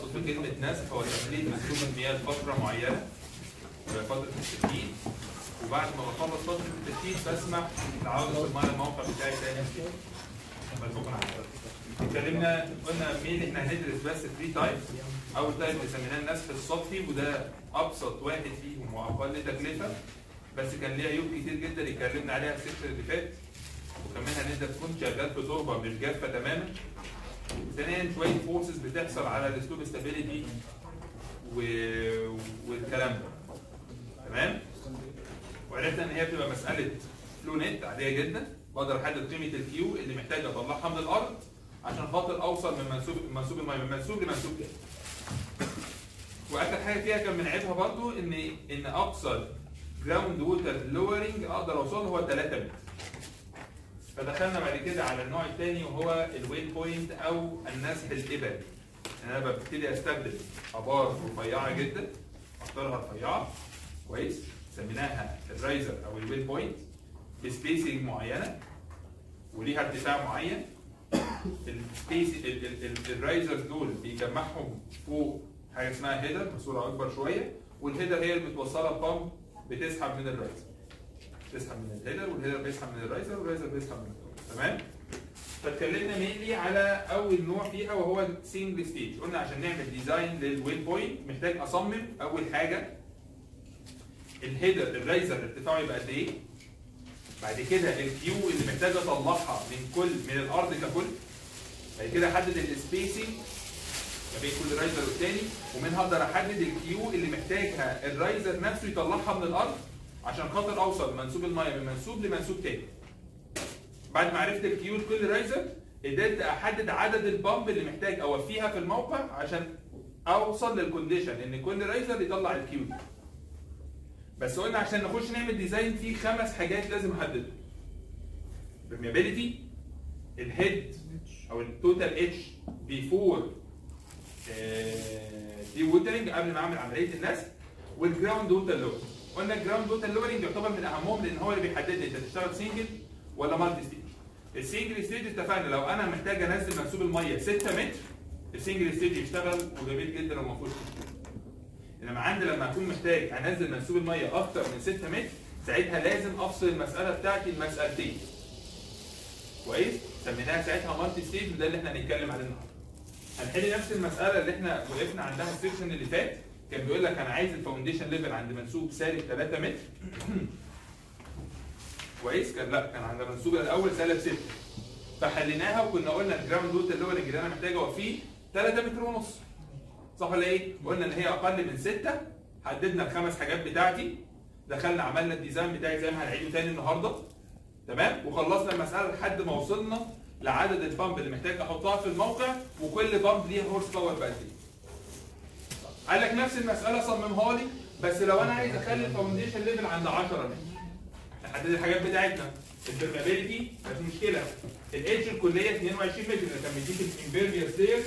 المقصود بكلمه نسخ هو تخليد منسوب المياه لفتره معينه فتره التسخين وبعد ما بخلص فتره التسخين بسمح لعوده الميه الموقع بتاعي تاني ملفوق عنها اتكلمنا قلنا مين احنا هندرس بس 3 تايب اول تايب اللي سميناه النسخ السطحي وده ابسط واحد فيهم واقل تكلفه بس كان ليه عيوب كتير جدا اتكلمنا عليها السكشن اللي فات وكمان هنبدا تكون شغال في تربه مش جافه تماما ثانيا شويه فورسز بتحصل على الاسلوب ستابيليتي و... والكلام ده تمام وعرفنا ان هي بتبقى مساله فلو نت عاديه جدا بقدر احدد قيمه الكيو اللي محتاج اطلعها من الارض عشان خاطر اوصل من منسوب منسوب الميه من منسوب لمنسوب تاني واخر حاجه فيها كان من عيبها برضو ان ان اقصى جراوند ووتر لورنج اقدر اوصله هو 3 متر فدخلنا بعد كده على النوع الثاني وهو الويت بوينت او النسح الابري ان انا ببتدي استخدم ابار رفيعه جدا اختارها رفيعه كويس سميناها الرايزر او الويت بوينت بسبيسنج معينه وليها ارتفاع معين السبيس الرايزرز دول بيجمعهم فوق حاجه اسمها هيدر بصوره اكبر شويه والهيدر هي اللي متوصله ببامب بتسحب من الرايزر بتسحب من الهيدر والهيدر بيسحب من الرايزر والرايزر بيسحب من الهيدر تمام فاتكلمنا مينلي على اول نوع فيها وهو السنجل ستيج قلنا عشان نعمل ديزاين للويل بوينت محتاج اصمم اول حاجه الهيدر الرايزر ارتفاعه يبقى قد ايه بعد كده الكيو اللي محتاج اطلعها من كل من الارض ككل بعد كده احدد السبيسنج ما بين كل رايزر والتاني ومنها اقدر احدد الكيو اللي محتاجها الرايزر نفسه يطلعها من الارض عشان خاطر اوصل منسوب الميه من منسوب لمنسوب تاني بعد ما عرفت الكيو لكل رايزر قدرت احدد عدد البامب اللي محتاج اوفيها في الموقع عشان اوصل للكونديشن ان كل رايزر يطلع الكيو دي بس قلنا عشان نخش نعمل ديزاين فيه خمس حاجات لازم احددهم permeability الهيد او التوتال اتش بيفور دي ووترنج قبل ما اعمل عمليه النسخ والجراوند ووتر لورنج قلنا الجراوند ووتر لورنج يعتبر من اهمهم لان هو اللي بيحدد لي انت تشتغل سنجل ولا مالتي ستيج السنجل ستيج اتفقنا لو انا محتاج انزل منسوب الميه 6 متر السنجل ستيج يشتغل وجميل جدا وما فيهوش مشكله انما عندي لما اكون محتاج انزل منسوب الميه اكتر من 6 متر ساعتها لازم افصل المساله بتاعتي لمسالتين كويس سميناها ساعتها مالتي ستيج وده اللي احنا هنتكلم عليه النهارده هنحل نفس المساله اللي احنا وقفنا عندها السيكشن اللي فات كان بيقول لك انا عايز الفاونديشن ليفل عند منسوب سالب 3 متر كويس كان لا كان عند المنسوب الاول سالب 6 فحليناها وكنا قلنا الجراوند ووتر لورنج اللي انا محتاج اوفيه 3 متر ونص صح ولا ايه؟ قلنا ان هي اقل من 6 حددنا الخمس حاجات بتاعتي دخلنا عملنا الديزاين بتاعي زي ما هنعيده تاني النهارده تمام وخلصنا المساله لحد ما وصلنا لعدد البامب اللي محتاج احطها في الموقع وكل بامب ليها هورس باور بقد ايه قال لك نفس المساله صممها لي بس لو انا عايز اخلي الفاونديشن ليفل عند 10 متر نحدد الحاجات بتاعتنا البرمابيلتي مفيش مشكله الايدج الكليه 22 متر اللي كان مديك الامبيرفيوس لاير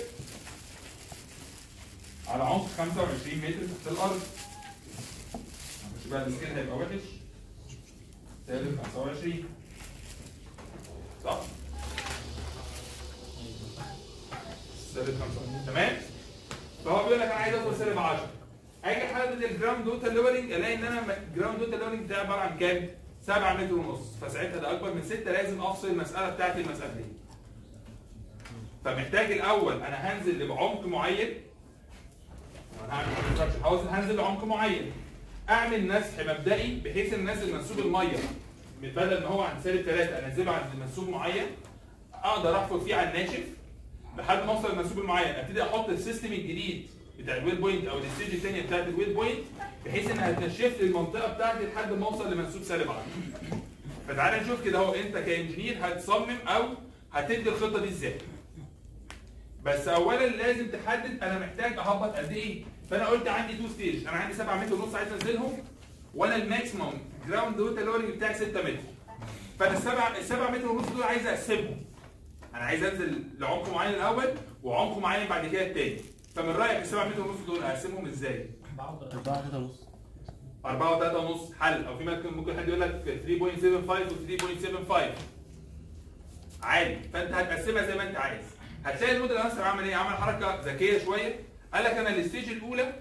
على عمق 25 متر تحت الارض مش بقى السكيل هيبقى وحش سالب 25 صح؟ سالب 25 تمام؟ فهو بيقول لك انا عايز اوصل سالب 10 اجي احدد الجراوند ووتر لورنج الاقي ان انا الجراوند ووتر لورنج ده عباره عن كام؟ 7 متر ونص فساعتها ده اكبر من 6 لازم افصل المساله بتاعتي المسالتين فمحتاج الاول انا هنزل بعمق معين انا هعمل هوصل هنزل بعمق معين اعمل نسح مبدئي بحيث ان انزل منسوب الميه من بدل ما هو عند سالب 3 انزله عند منسوب معين اقدر احفر فيه على الناشف لحد ما اوصل للمنسوب المعين ابتدي احط السيستم الجديد بتاع الويل بوينت او الستيج الثانيه بتاعت الويل بوينت بحيث انها تنشف لي المنطقه بتاعتي لحد ما اوصل لمنسوب سالب 10 فتعالى نشوف كده اهو انت كانجينير هتصمم او هتدي الخطه دي ازاي بس اولا لازم تحدد انا محتاج اهبط قد ايه فانا قلت عندي تو ستيج انا عندي 7 متر ونص عايز انزلهم وانا الماكسيموم جراوند ووتر لورنج بتاعي 6 متر فانا السبع السبع متر ونص دول عايز اقسمهم انا عايز انزل لعمق معين الاول وعمق معين بعد كده التاني فمن رايك السبع متر ونص دول اقسمهم ازاي؟ 4 3 ونص 4 و3 ونص حل او في ممكن ممكن حد يقول لك 3.75 و 3.75 عادي فانت هتقسمها زي ما انت عايز هتلاقي الموديل اصلا عمل ايه؟ عمل حركه ذكيه شويه قال لك انا الستيج الاولى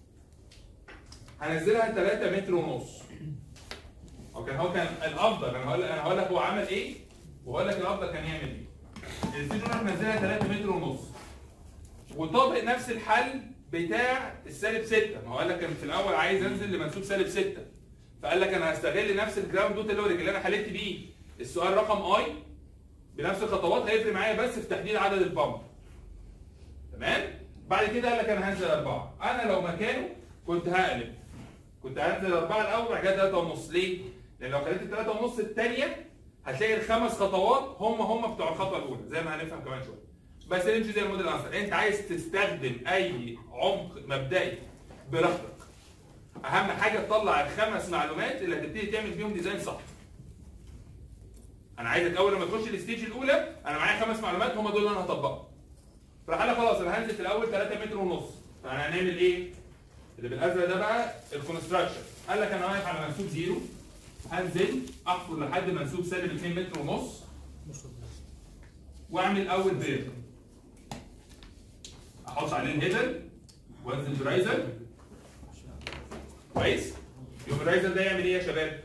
هنزلها 3 متر ونص هو كان هو كان الافضل انا هقول انا هقول لك هو عمل ايه وهقول لك الافضل كان يعمل ايه الستيج الاولى هنزلها 3 متر ونص وطابق نفس الحل بتاع السالب 6 ما هو قال لك كان في الاول عايز انزل لمنسوب سالب 6 فقال لك انا هستغل نفس الجراوند دوت لوريج اللي انا حليت بيه السؤال رقم اي بنفس الخطوات هيفرق معايا بس في تحديد عدد البامب تمام بعد كده قال لك انا هنزل اربعه انا لو مكانه كنت هقلب كنت هنزل اربعه الاول بعد كده ثلاثه ونص ليه؟ لان لو خليت الثلاثه ونص الثانيه هتلاقي الخمس خطوات هم هم بتوع الخطوه الاولى زي ما هنفهم كمان شويه بس نمشي زي الموديل انسر انت عايز تستخدم اي عمق مبدئي براحتك اهم حاجه تطلع الخمس معلومات اللي هتبتدي تعمل بيهم ديزاين صح انا عايزك اول لما تخش الستيج الاولى انا معايا خمس معلومات هم دول اللي انا هطبقهم فراح قال لك خلاص انا هنزل في الاول 3 متر ونص فانا هنعمل ايه اللي بالازرق ده بقى الكونستراكشن قال لك انا واقف على منسوب زيرو هنزل احفر لحد منسوب سالب 2 متر ونص واعمل اول بير احط عليه الهيدر وانزل برايزر كويس يوم الرايزر ده يعمل ايه يا شباب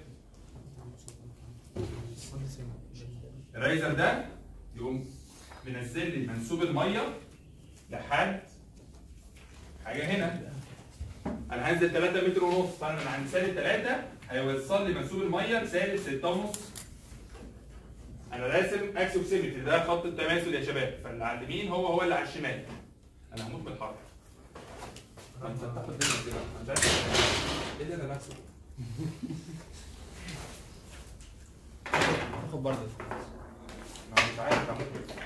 الرايزر ده يقوم منزل لي منسوب الميه لحد حاجه هنا انا هنزل 3 متر ونص فانا من عند سالب 3 هيوصل لي منسوب الميه لسالب 6 ونص انا راسم اكسوسيمتري ده خط التماثل يا شباب فاللي على اليمين هو هو اللي على الشمال انا هموت من الحر انت بتاخد دنيا كده أنا مش عارف ايه اللي انا بكسب تاخد برضه انا مش عارف هموت من الحر.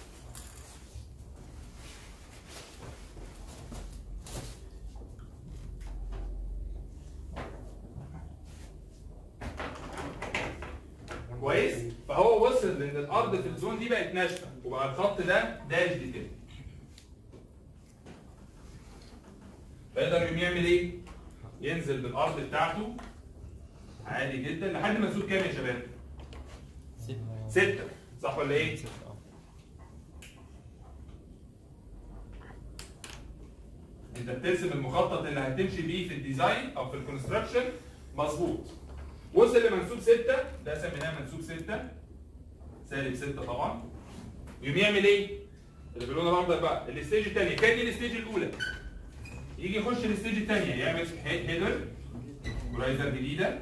كويس فهو وصل لان الارض في الزون دي بقت ناشفه وبقى الخط ده داش دي كده فيقدر يقوم يعمل ايه؟ ينزل بالارض بتاعته عادي جدا لحد منسوب كام يا شباب؟ ستة صح ولا ايه؟ انت بترسم المخطط اللي هتمشي بيه في الديزاين او في الكونستراكشن مظبوط وصل لمنسوب 6 ده سميناه منسوب 6 سالب 6 طبعا يقوم يعمل ايه؟ اللي باللون الاخضر بقى الستيج الثانيه كان دي الستيج الاولى يجي يخش الستيج الثانيه يعمل هيدر ورايزر جديده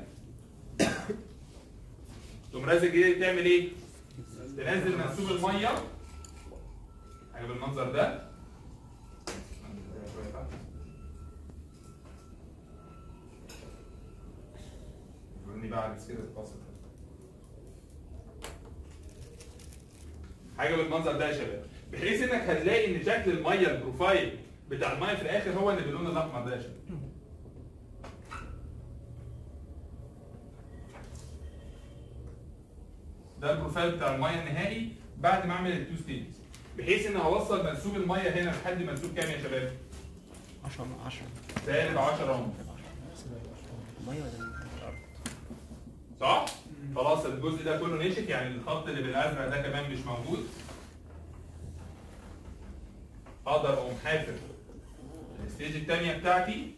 تقوم رازق جديده تعمل ايه؟ تنزل منسوب الميه حاجه بالمنظر ده وريني بقى عكس كده الفاصل حاجه بالمنظر ده يا شباب بحيث انك هتلاقي ان شكل الميه البروفايل بتاع الميه في الاخر هو اللي باللون الاحمر ده يا شباب ده البروفايل بتاع الميه النهائي بعد ما اعمل التو ستيجز بحيث ان هوصل منسوب الميه هنا لحد منسوب كام يا شباب؟ 10 10 سالب 10 اهو ميه ولا الارض صح؟ خلاص الجزء ده كله نشف يعني الخط اللي بالازرق ده كمان مش موجود اقدر اقوم حافر الستيج الثانيه بتاعتي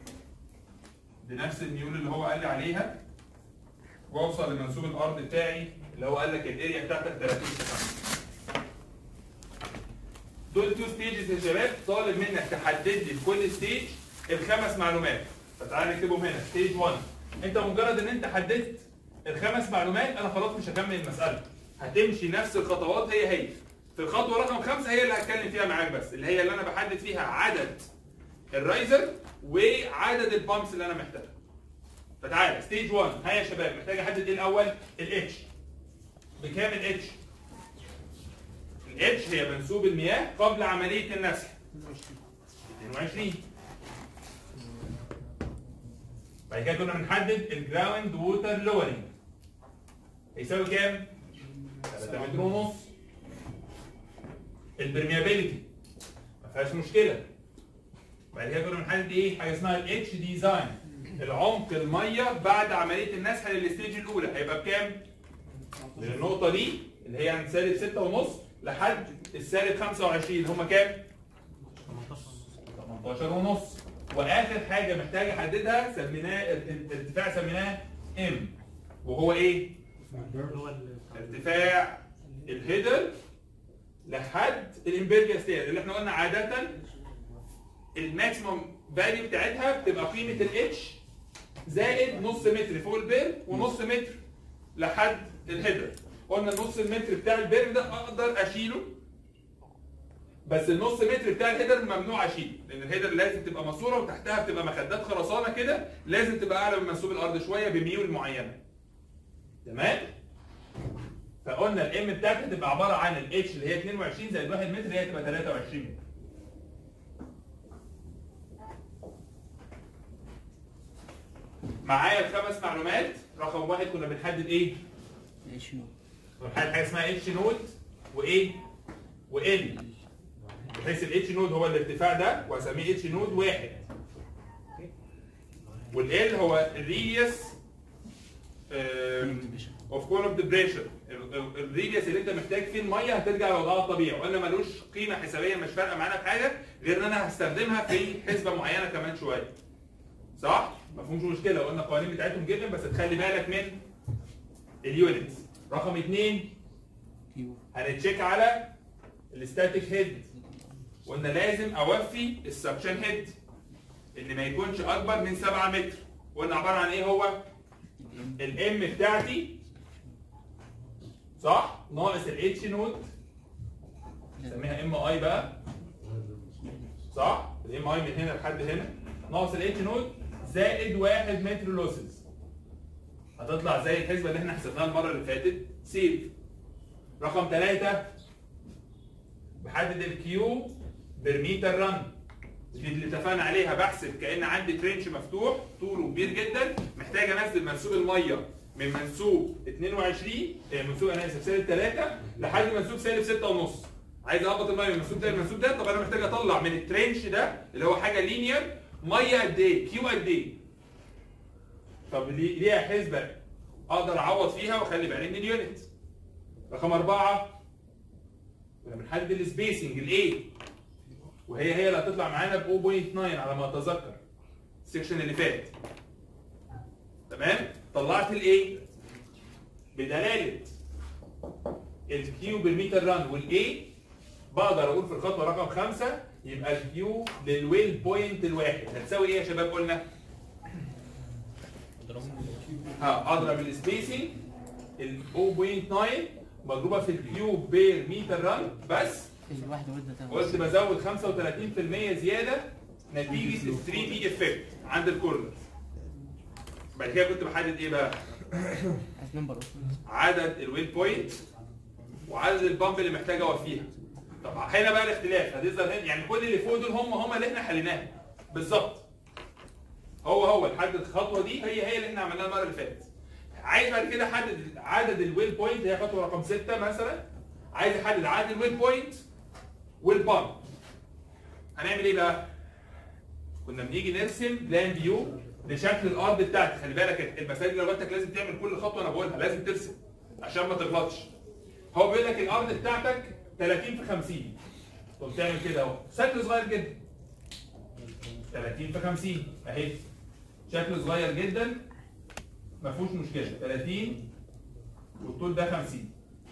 بنفس الميول اللي هو قال لي عليها واوصل لمنسوب الارض بتاعي اللي هو قال لك الاريا بتاعتك 30 سم دول تو ستيجز يا شباب طالب منك تحدد لي في كل ستيج الخمس معلومات فتعالى نكتبهم هنا ستيج 1 انت مجرد ان انت حددت الخمس معلومات انا خلاص مش هكمل المساله هتمشي نفس الخطوات هي هي في الخطوه رقم خمسه هي اللي هتكلم فيها معاك بس اللي هي اللي انا بحدد فيها عدد الرايزر وعدد البامبس اللي انا محتاجها فتعالى ستيج 1 ها يا شباب محتاج احدد ايه الاول الاتش بكام الاتش الاتش هي منسوب المياه قبل عمليه النسح 22 بعد كده كنا بنحدد الجراوند ووتر لورنج هيساوي كام؟ 3 متر ونص البرميابيلتي ما فيهاش مشكله بعد كده كنا بنحدد ايه؟ حاجه اسمها الاتش ديزاين العمق الميه بعد عمليه النسح للستيج الاولى هيبقى بكام؟ من النقطه دي اللي هي عند سالب 6 ونص لحد السالب 25 هم كام؟ 18 ونص واخر حاجه محتاج احددها سميناه ارتفاع سميناه ام وهو ايه؟ هو ال- ارتفاع الهيدر لحد الامبيريال ستير اللي احنا قلنا عاده الماكسيموم فاليو بتاعتها بتبقى قيمه الاتش زائد نص متر فوق البير ونص متر لحد الهيدر قلنا النص المتر بتاع البير ده اقدر اشيله بس النص متر بتاع الهيدر ممنوع اشيله لان الهيدر لازم تبقى ماسوره وتحتها بتبقى مخدات خرسانه كده لازم تبقى اعلى من منسوب الارض شويه بميول معينه تمام فقلنا الام بتاعتها تبقى عباره عن الاتش اللي هي 22 زائد 1 متر هي تبقى 23 متر معايا الخمس معلومات رقم واحد كنا بنحدد ايه؟ ايش نو بنحدد حاجه اسمها اتش نود وايه؟ وال بحيث الاتش نود هو الارتفاع ده واسميه اتش نود واحد والال هو الريديوس اوف كون اوف ذا بريشر الريديوس اللي انت محتاج فيه الميه هترجع لوضعها الطبيعي وقلنا ملوش قيمه حسابيه مش فارقه معانا في حاجه غير ان انا هستخدمها في حسبه معينه كمان شويه صح؟ ما فيهمش مشكله قلنا القوانين بتاعتهم جدا بس تخلي بالك من اليونتس رقم اثنين كيو هنتشيك على الستاتيك هيد قلنا لازم اوفي السكشن هيد ان ما يكونش اكبر من 7 متر قلنا عباره عن ايه هو الام الام بتاعتي صح ناقص الاتش نود نسميها ام اي بقى صح الام اي من هنا لحد هنا ناقص الاتش نود زائد 1 متر لوسز هتطلع زي الحسبه اللي احنا حسبناها المره اللي فاتت سيف رقم ثلاثة بحدد الكيو برميتر رن دي اللي اتفقنا عليها بحسب كان عندي ترنش مفتوح طوله كبير جدا محتاج انزل منسوب الميه من منسوب 22 آه، منسوب انا اسف سالب 3 لحد منسوب سالب 6 ونص عايز اهبط الميه من المنسوب ده للمنسوب ده طب انا محتاج اطلع من الترنش ده اللي هو حاجه لينير ميه قد ايه كيو قد ايه طب ليه- ليها حسبه اقدر اعوض فيها واخلي بالي من اليونت رقم أربعة كنا بنحدد السبيسنج الايه وهي هي اللي هتطلع معانا ب 0.9 على ما اتذكر السكشن اللي فات تمام طلعت الايه بدلاله الكيو بالمتر ران والاي بقدر اقول في الخطوه رقم خمسة يبقى الكيو للويل بوينت الواحد هتساوي ايه يا شباب قلنا؟ ها اضرب السبيسنج ال 0.9 مضروبه في الكيو بير متر ران بس الواحد ولد ده قلت بزود 35% زياده نتيجه ال 3 دي افكت عند الكورنرز بعد كده كنت بحدد ايه بقى؟ عايز نمبر عدد الويل بوينت وعدد البامب اللي محتاج اوفيها طب هنا بقى الاختلاف هتظهر هنا يعني كل اللي فوق دول هم هم اللي احنا حليناها بالظبط هو هو لحد الخطوه دي هي هي اللي احنا عملناها المره اللي فاتت عايز بعد كده احدد عدد الويل بوينت هي خطوه رقم 6 مثلا عايز احدد عدد الويل بوينت والبامب هنعمل ايه بقى؟ كنا بنيجي نرسم بلان فيو لشكل الارض بتاعتي خلي بالك المسائل دي لو انت لازم تعمل كل خطوه انا بقولها لازم ترسم عشان ما تغلطش هو بيقول لك الارض بتاعتك 30 في 50 تقوم تعمل كده اهو شكل صغير جدا 30 في 50 اهي شكل صغير جدا ما فيهوش مشكله 30 والطول ده 50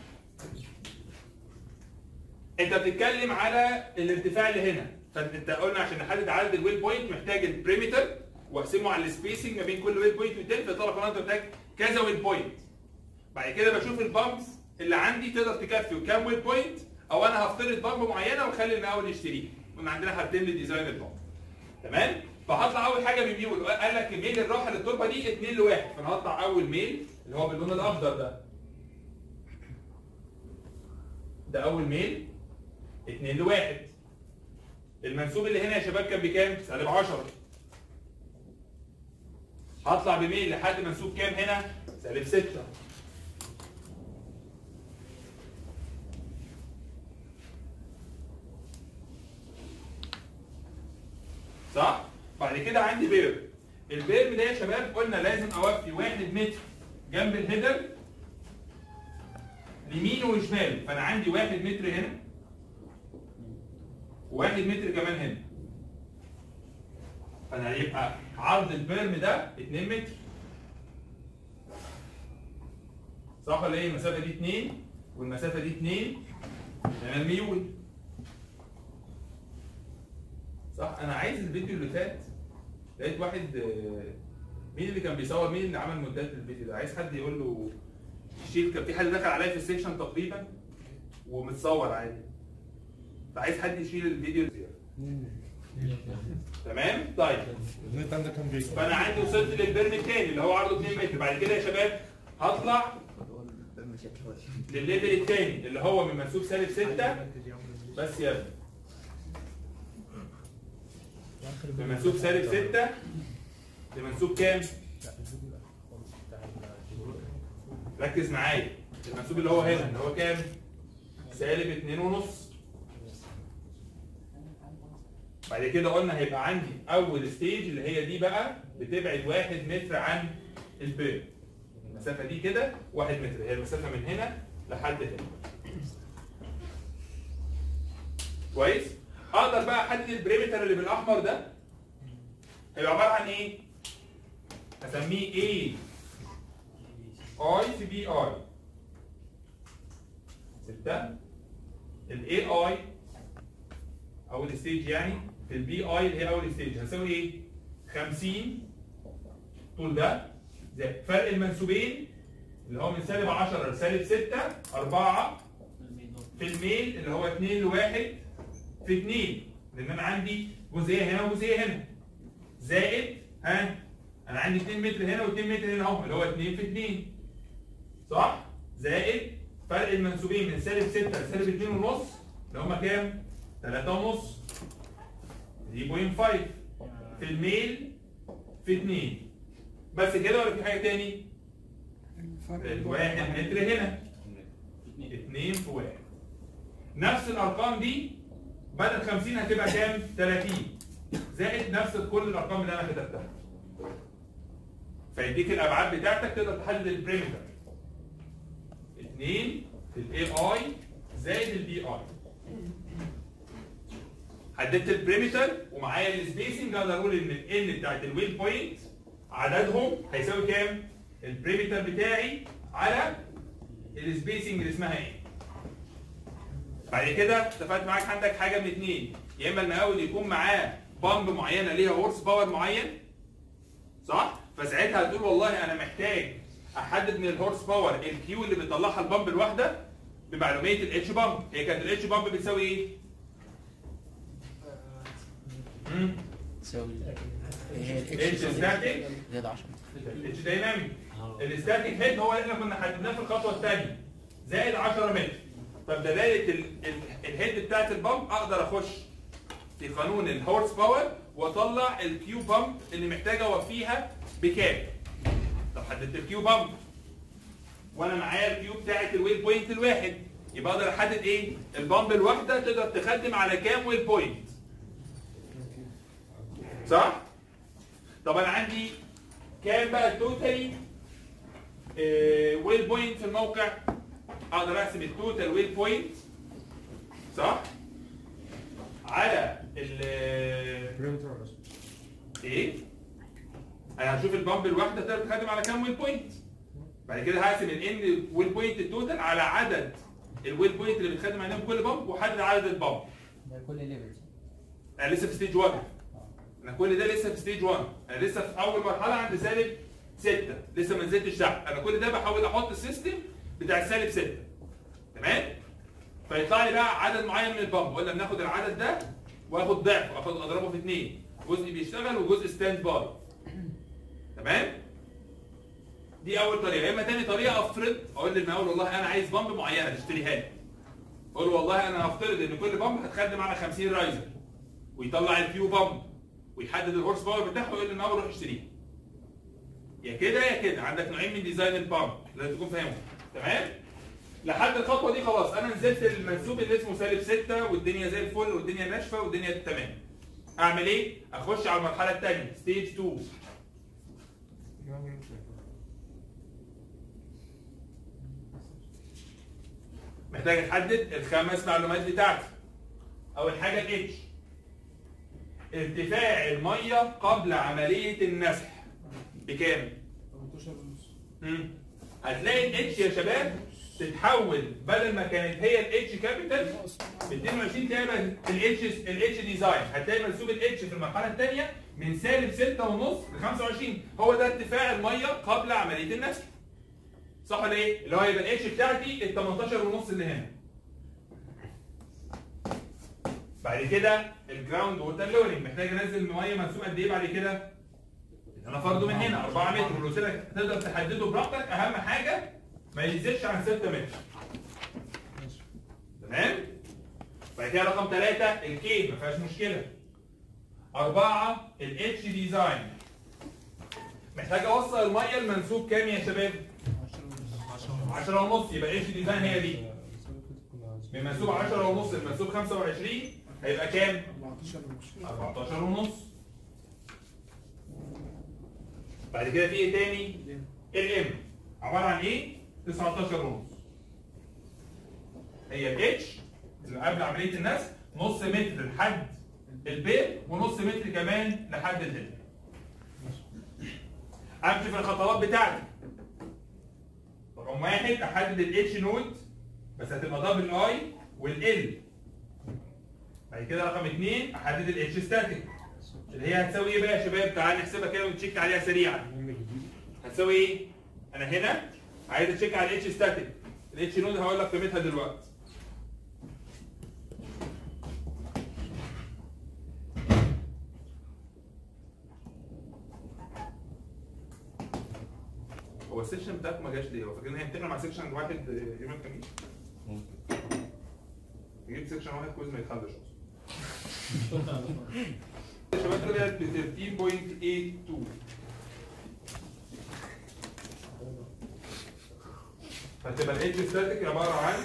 انت بتتكلم على الارتفاع اللي هنا فانت قلنا عشان نحدد عدد الويل بوينت محتاج البريمتر واقسمه على السبيسنج ما بين كل ويل بوينت والتاني فطلع قناه انت محتاج كذا ويل بوينت بعد كده بشوف البامبس اللي عندي تقدر تكفي وكام ويل بوينت او انا هفترض بامب معينه واخلي المقاول يشتريه قلنا عندنا حاجتين لديزاين البامب تمام فهطلع اول حاجه بميول قال لك ميل الراحه للتربه دي 2 لواحد فانا هطلع اول ميل اللي هو باللون الاخضر ده ده اول ميل 2 لواحد المنسوب اللي هنا يا شباب كان بكام؟ سالب 10 هطلع بميل لحد منسوب كام هنا؟ سالب 6 صح؟ بعد كده عندي بيرم البيرم ده يا شباب قلنا لازم اوفي 1 متر جنب الهيدر يمينه وشماله فانا عندي 1 متر هنا وواحد متر كمان هنا فانا هيبقى عرض البرم ده 2 متر صح ولا ايه المسافه دي 2 والمسافه دي 2 تمام الميول صح انا عايز الفيديو اللي فات لقيت واحد آه، مين اللي كان بيصور مين اللي عمل مونتاج الفيديو ده عايز حد يقول له شيل كان في حد دخل عليا في السيكشن تقريبا ومتصور عادي فعايز حد يشيل الفيديو تمام طيب النت عندك كام جيجا؟ فانا عندي وصلت للبرم الثاني اللي هو عرضه 2 متر بعد كده يا شباب هطلع للليفل الثاني اللي هو من منسوب سالب 6 بس يا ابني من منسوب سالب 6 لمنسوب كام؟ ركز معايا المنسوب اللي هو هنا اللي هو كام؟ سالب 2 ونص بعد كده قلنا هيبقى عندي اول ستيج اللي هي دي بقى بتبعد واحد متر عن البير المسافه دي كده واحد متر هي المسافه من هنا لحد هنا كويس اقدر بقى احدد البريمتر اللي بالاحمر ده هيبقى عباره عن ايه هسميه ايه اي في بي اي ستة الاي اي اول ستيج يعني في البي اي اللي هي اول ستيج هساوي ايه 50 طول ده زائد فرق المنسوبين اللي هو من سالب 10 لسالب 6 4 في الميل اللي هو 2 لواحد في 2 لان انا عندي جزئيه هنا وجزئيه هنا زائد ها انا عندي 2 متر هنا و2 متر هنا اهو اللي هو 2 في 2 صح؟ زائد فرق المنسوبين من سالب 6 لسالب 2 ونص اللي هم كام؟ 3 ونص دي بوينت 5 في الميل في 2 بس كده ولا في حاجه تاني؟ الواحد متر هنا 2 في 1 نفس الارقام دي بدل 50 هتبقى كام؟ 30 زائد نفس كل الارقام اللي انا كتبتها فيديك الابعاد بتاعتك تقدر تحدد البريمتر 2 في الاي اي زائد البي اي حددت البريمتر ومعايا السبيسنج اقدر اقول ان الان بتاعت الويل بوينت عددهم هيساوي كام؟ البريمتر بتاعي على السبيسنج اللي اسمها ايه؟ بعد كده اتفقت معاك عندك حاجه من اتنين يا اما المقاول يكون معاه بامب معينه ليها هورس باور معين صح؟ فساعتها هتقول والله انا محتاج احدد من الهورس باور الكيو اللي بتطلعها البامب الواحده بمعلوميه الاتش بامب هي كانت الاتش بامب بتساوي ايه؟ مم. تساوي هي اتش ستاتيك زائد 10 الاتش دايناميك الستاتيك هيد هو اللي احنا كنا حددناه في الخطوه الثانيه زائد 10 متر طب دلاله ال- ال- الهيد بتاعت البامب اقدر اخش في قانون الهورس باور واطلع الكيو بامب اللي محتاج اوفيها بكام طب حددت الكيو بامب وانا معايا الكيو بتاعت الويل بوينت الواحد يبقى اقدر احدد ايه البامب الواحده تقدر تخدم على كام ويل بوينت صح طب انا عندي كام بقى التوتالي ويل بوينت في الموقع اقدر احسب التوتال ويل بوينت صح على ال ايه انا هشوف البامب الواحده تقدر تخدم على كام ويل بوينت بعد كده هقسم الان ويل بوينت التوتال على عدد الويل بوينت اللي بتخدم عليهم كل بامب واحدد عدد البامب ده كل ليفل انا لسه في ستيج 1 انا كل ده لسه في ستيج 1 انا لسه في اول مرحله عند سالب 6 لسه ما نزلتش تحت انا كل ده بحاول احط السيستم بتاع سالب 6 تمام فيطلع لي بقى عدد معين من البامب قلنا بناخد العدد ده واخد ضعف واخد اضربه في اثنين جزء بيشتغل وجزء ستاند باي تمام دي اول طريقه يا اما تاني طريقه افرض اقول للمقاول والله انا عايز بامب معينه تشتريها لي اقول له والله انا هفترض ان كل بامب هتخدم على 50 رايزر ويطلع الكيو بامب ويحدد الهورس باور بتاعه ويقول للمقاول روح اشتريها يا كده يا كده عندك نوعين من ديزاين البامب لازم تكون فاهمهم تمام لحد الخطوه دي خلاص انا نزلت المنسوب اللي اسمه سالب 6 والدنيا زي الفل والدنيا ناشفه والدنيا تمام اعمل ايه اخش على المرحله الثانيه ستيج 2 محتاج احدد الخمس معلومات بتاعتي اول حاجه الاتش ارتفاع الميه قبل عمليه النسح بكام؟ 18 ونص مم. هتلاقي الاتش يا شباب تتحول بدل ما كانت هي الاتش كابيتال ب 22 تلاقي الاتش الاتش ديزاين هتلاقي منسوب الاتش في المرحله الثانيه من سالب 6 ونص ل 25 هو ده ارتفاع الميه قبل عمليه النسخ صح ولا ايه؟ اللي هو يبقى الاتش بتاعتي ال 18 ونص اللي هنا بعد كده الجراوند ووتر لورنج محتاج انزل ميه منسوب قد ايه بعد كده؟ انا فرضه من هنا 4 متر ولو قلت لك تقدر تحدده براحتك اهم حاجه ما يزيدش عن 6 متر تمام بعد كده رقم 3 الكي ما فيهاش مشكله أربعة الاتش ديزاين محتاج اوصل الميه المنسوب كام يا شباب 10 ونص يبقى اتش ديزاين هي دي من منسوب 10 ونص لمنسوب 25 هيبقى كام 14 ونص 14 ونص بعد كده في ايه تاني الام عباره عن ايه 19 ونص هي الاتش اللي قبل عمليه النسخ نص متر لحد البيت ونص متر كمان لحد الهيد امشي في الخطوات بتاعتي رقم واحد احدد الاتش نود بس هتبقى دبل اي والال بعد كده رقم اثنين احدد الاتش ستاتيك اللي هي هتساوي ايه بقى يا شباب تعال نحسبها كده ونتشيك عليها سريعا هتساوي ايه انا هنا عايز اتشيك على الاتش ستاتيك الاتش نود هقول لك قيمتها دلوقتي هو السكشن بتاعكم ما جاش ليه؟ هو فاكرين هيمتحنوا مع سكشن واحد يوم الخميس؟ نجيب سكشن واحد كويز ما يتحلش اصلا. الشباب طلعت ب 13.82 فتبقى الاتش ستاتيك عباره عن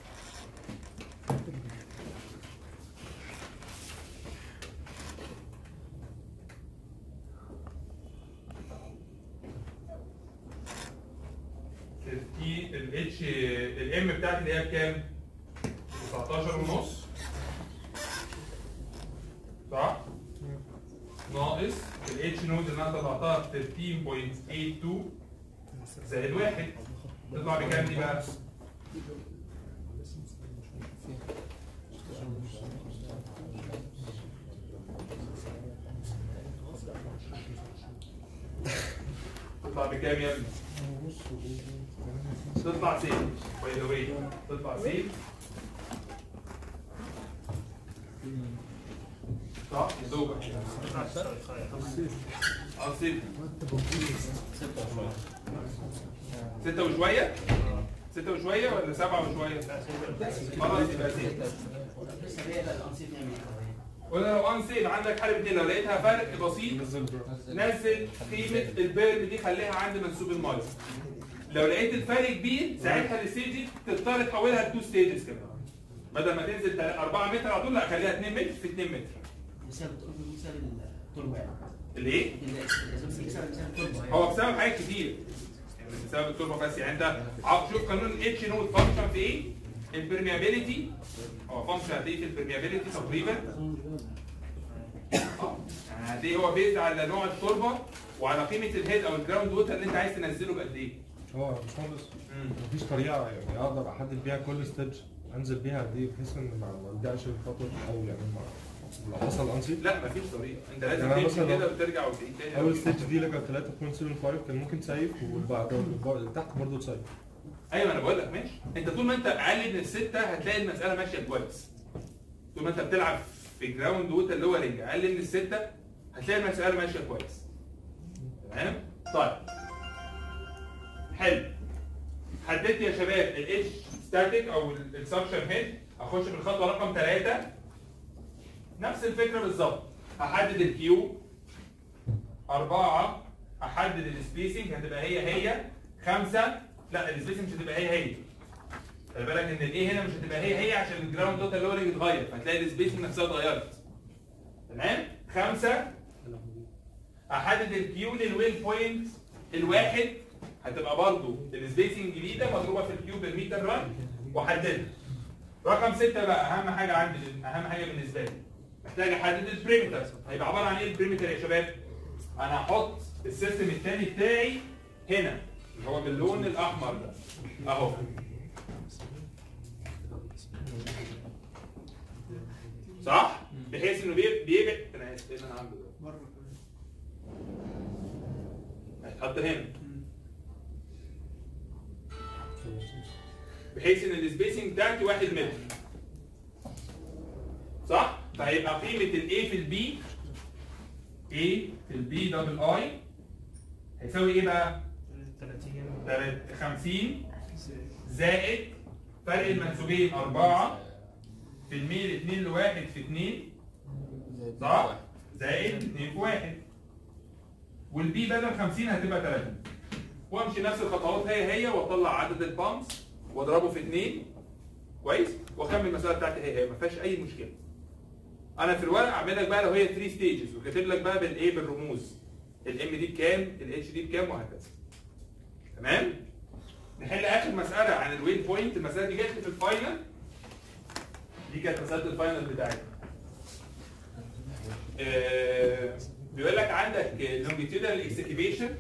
الاتش الام بتاعتي اللي هي بكام؟ 19 ونص صح؟ ناقص الاتش نود اللي انا طلعتها 13.82 زائد واحد تطلع بكام دي بقى؟ تطلع بكام يا ابني؟ تطلع سيف باي ذا واي تطلع سيف صح يا دوبك اه سيف ستة وشوية؟ ستة وشوية ولا سبعة وشوية؟ خلاص يبقى سيف لسه هي الانسيب نعمل ولا لو ان سيف عندك حالة اتنين لو لقيتها فرق بسيط نزل قيمة البيرن دي خليها عند منسوب المية لو لقيت الفرق كبير ساعتها الستيج دي تضطر تحولها لتو ستيجز كمان بدل ما تنزل 4 متر على طول لا خليها 2 متر في 2 متر بسبب بسبب التربه يعني اللي ايه؟ بسبب بسبب التربه يعني هو بسبب حاجات كتير يعني مش بسبب التربه بس يعني انت عارف شوف قانون الاتش نود فانكشن في ايه؟ البرميابيليتي هو فانكشن هتلاقيه في البرميابيليتي تقريبا اه يعني هتلاقيه هو بيز على نوع التربه وعلى قيمه الهيد او الجراوند ووتر اللي انت عايز تنزله بقد ايه؟ هو مش مهندس مم. مفيش طريقه يعني اقدر احدد بيها كل ستيج انزل بيها قد ايه بحيث ان ما ما ابداش الخطوه الاول يعني ما لو حصل انسي لا مفيش طريقه انت لازم يعني تمشي مثلا كده وترجع وتعيد تاني اول ستيج دي اللي كانت 3.75 كان ممكن تسيف وبعد اللي تحت برضه تسيف ايوه انا بقول لك ماشي انت طول ما انت اقل من السته هتلاقي المساله ماشيه كويس طول ما انت بتلعب في جراوند ووتر لورنج اقل من السته هتلاقي المساله ماشيه كويس تمام طيب حلو حددت يا شباب الاتش ستاتيك او السكشن هيد اخش في الخطوه رقم ثلاثه نفس الفكره بالظبط هحدد الكيو أربعة أحدد السبيسنج هتبقى هي هي خمسة لا السبيسنج مش هتبقى هي هي خلي بالك إن الإيه هنا مش هتبقى هي هي عشان الجراوند توتال لورنج اتغير فهتلاقي السبيسنج نفسها اتغيرت تمام خمسة أحدد الكيو للويل بوينت الواحد هتبقى برضو السبيسنج الجديدة مضروبة في الكيو بالمتر ران وحددها رقم ستة بقى أهم حاجة عندي أهم حاجة بالنسبة لي محتاج احدد البريمتر هيبقى عباره عن ايه البريمتر يا شباب انا هحط السيستم الثاني بتاعي هنا اللي هو باللون الاحمر ده اهو صح بحيث انه بي- بيبعد انا اسف ايه اللي انا عامله ده بره كمان هيتحط هنا بحيث ان السبيسنج بتاعتي 1 متر صح؟ فهيبقى قيمة ال A في ال B A في ال B دبل I هيساوي ايه بقى؟ 30 50 زائد فرق المنسوبين 4 في الميل 2 لواحد في 2 صح؟ زائد 2 في 1 والبي بدل 50 هتبقى 3 وامشي نفس الخطوات هي هي واطلع عدد البامبس واضربه في 2 كويس واكمل المساله بتاعتي هي هي ما فيهاش اي مشكله انا في الورق اعمل لك بقى لو هي 3 ستيجز وكاتب لك بقى بالايه بالرموز الام دي بكام الاتش دي بكام وهكذا تمام نحل اخر مساله عن الويت بوينت المساله دي جت لي في الفاينل دي كانت مساله الفاينل بتاعتنا آه، بيقول لك عندك لونجيتيودال اكسكيفيشن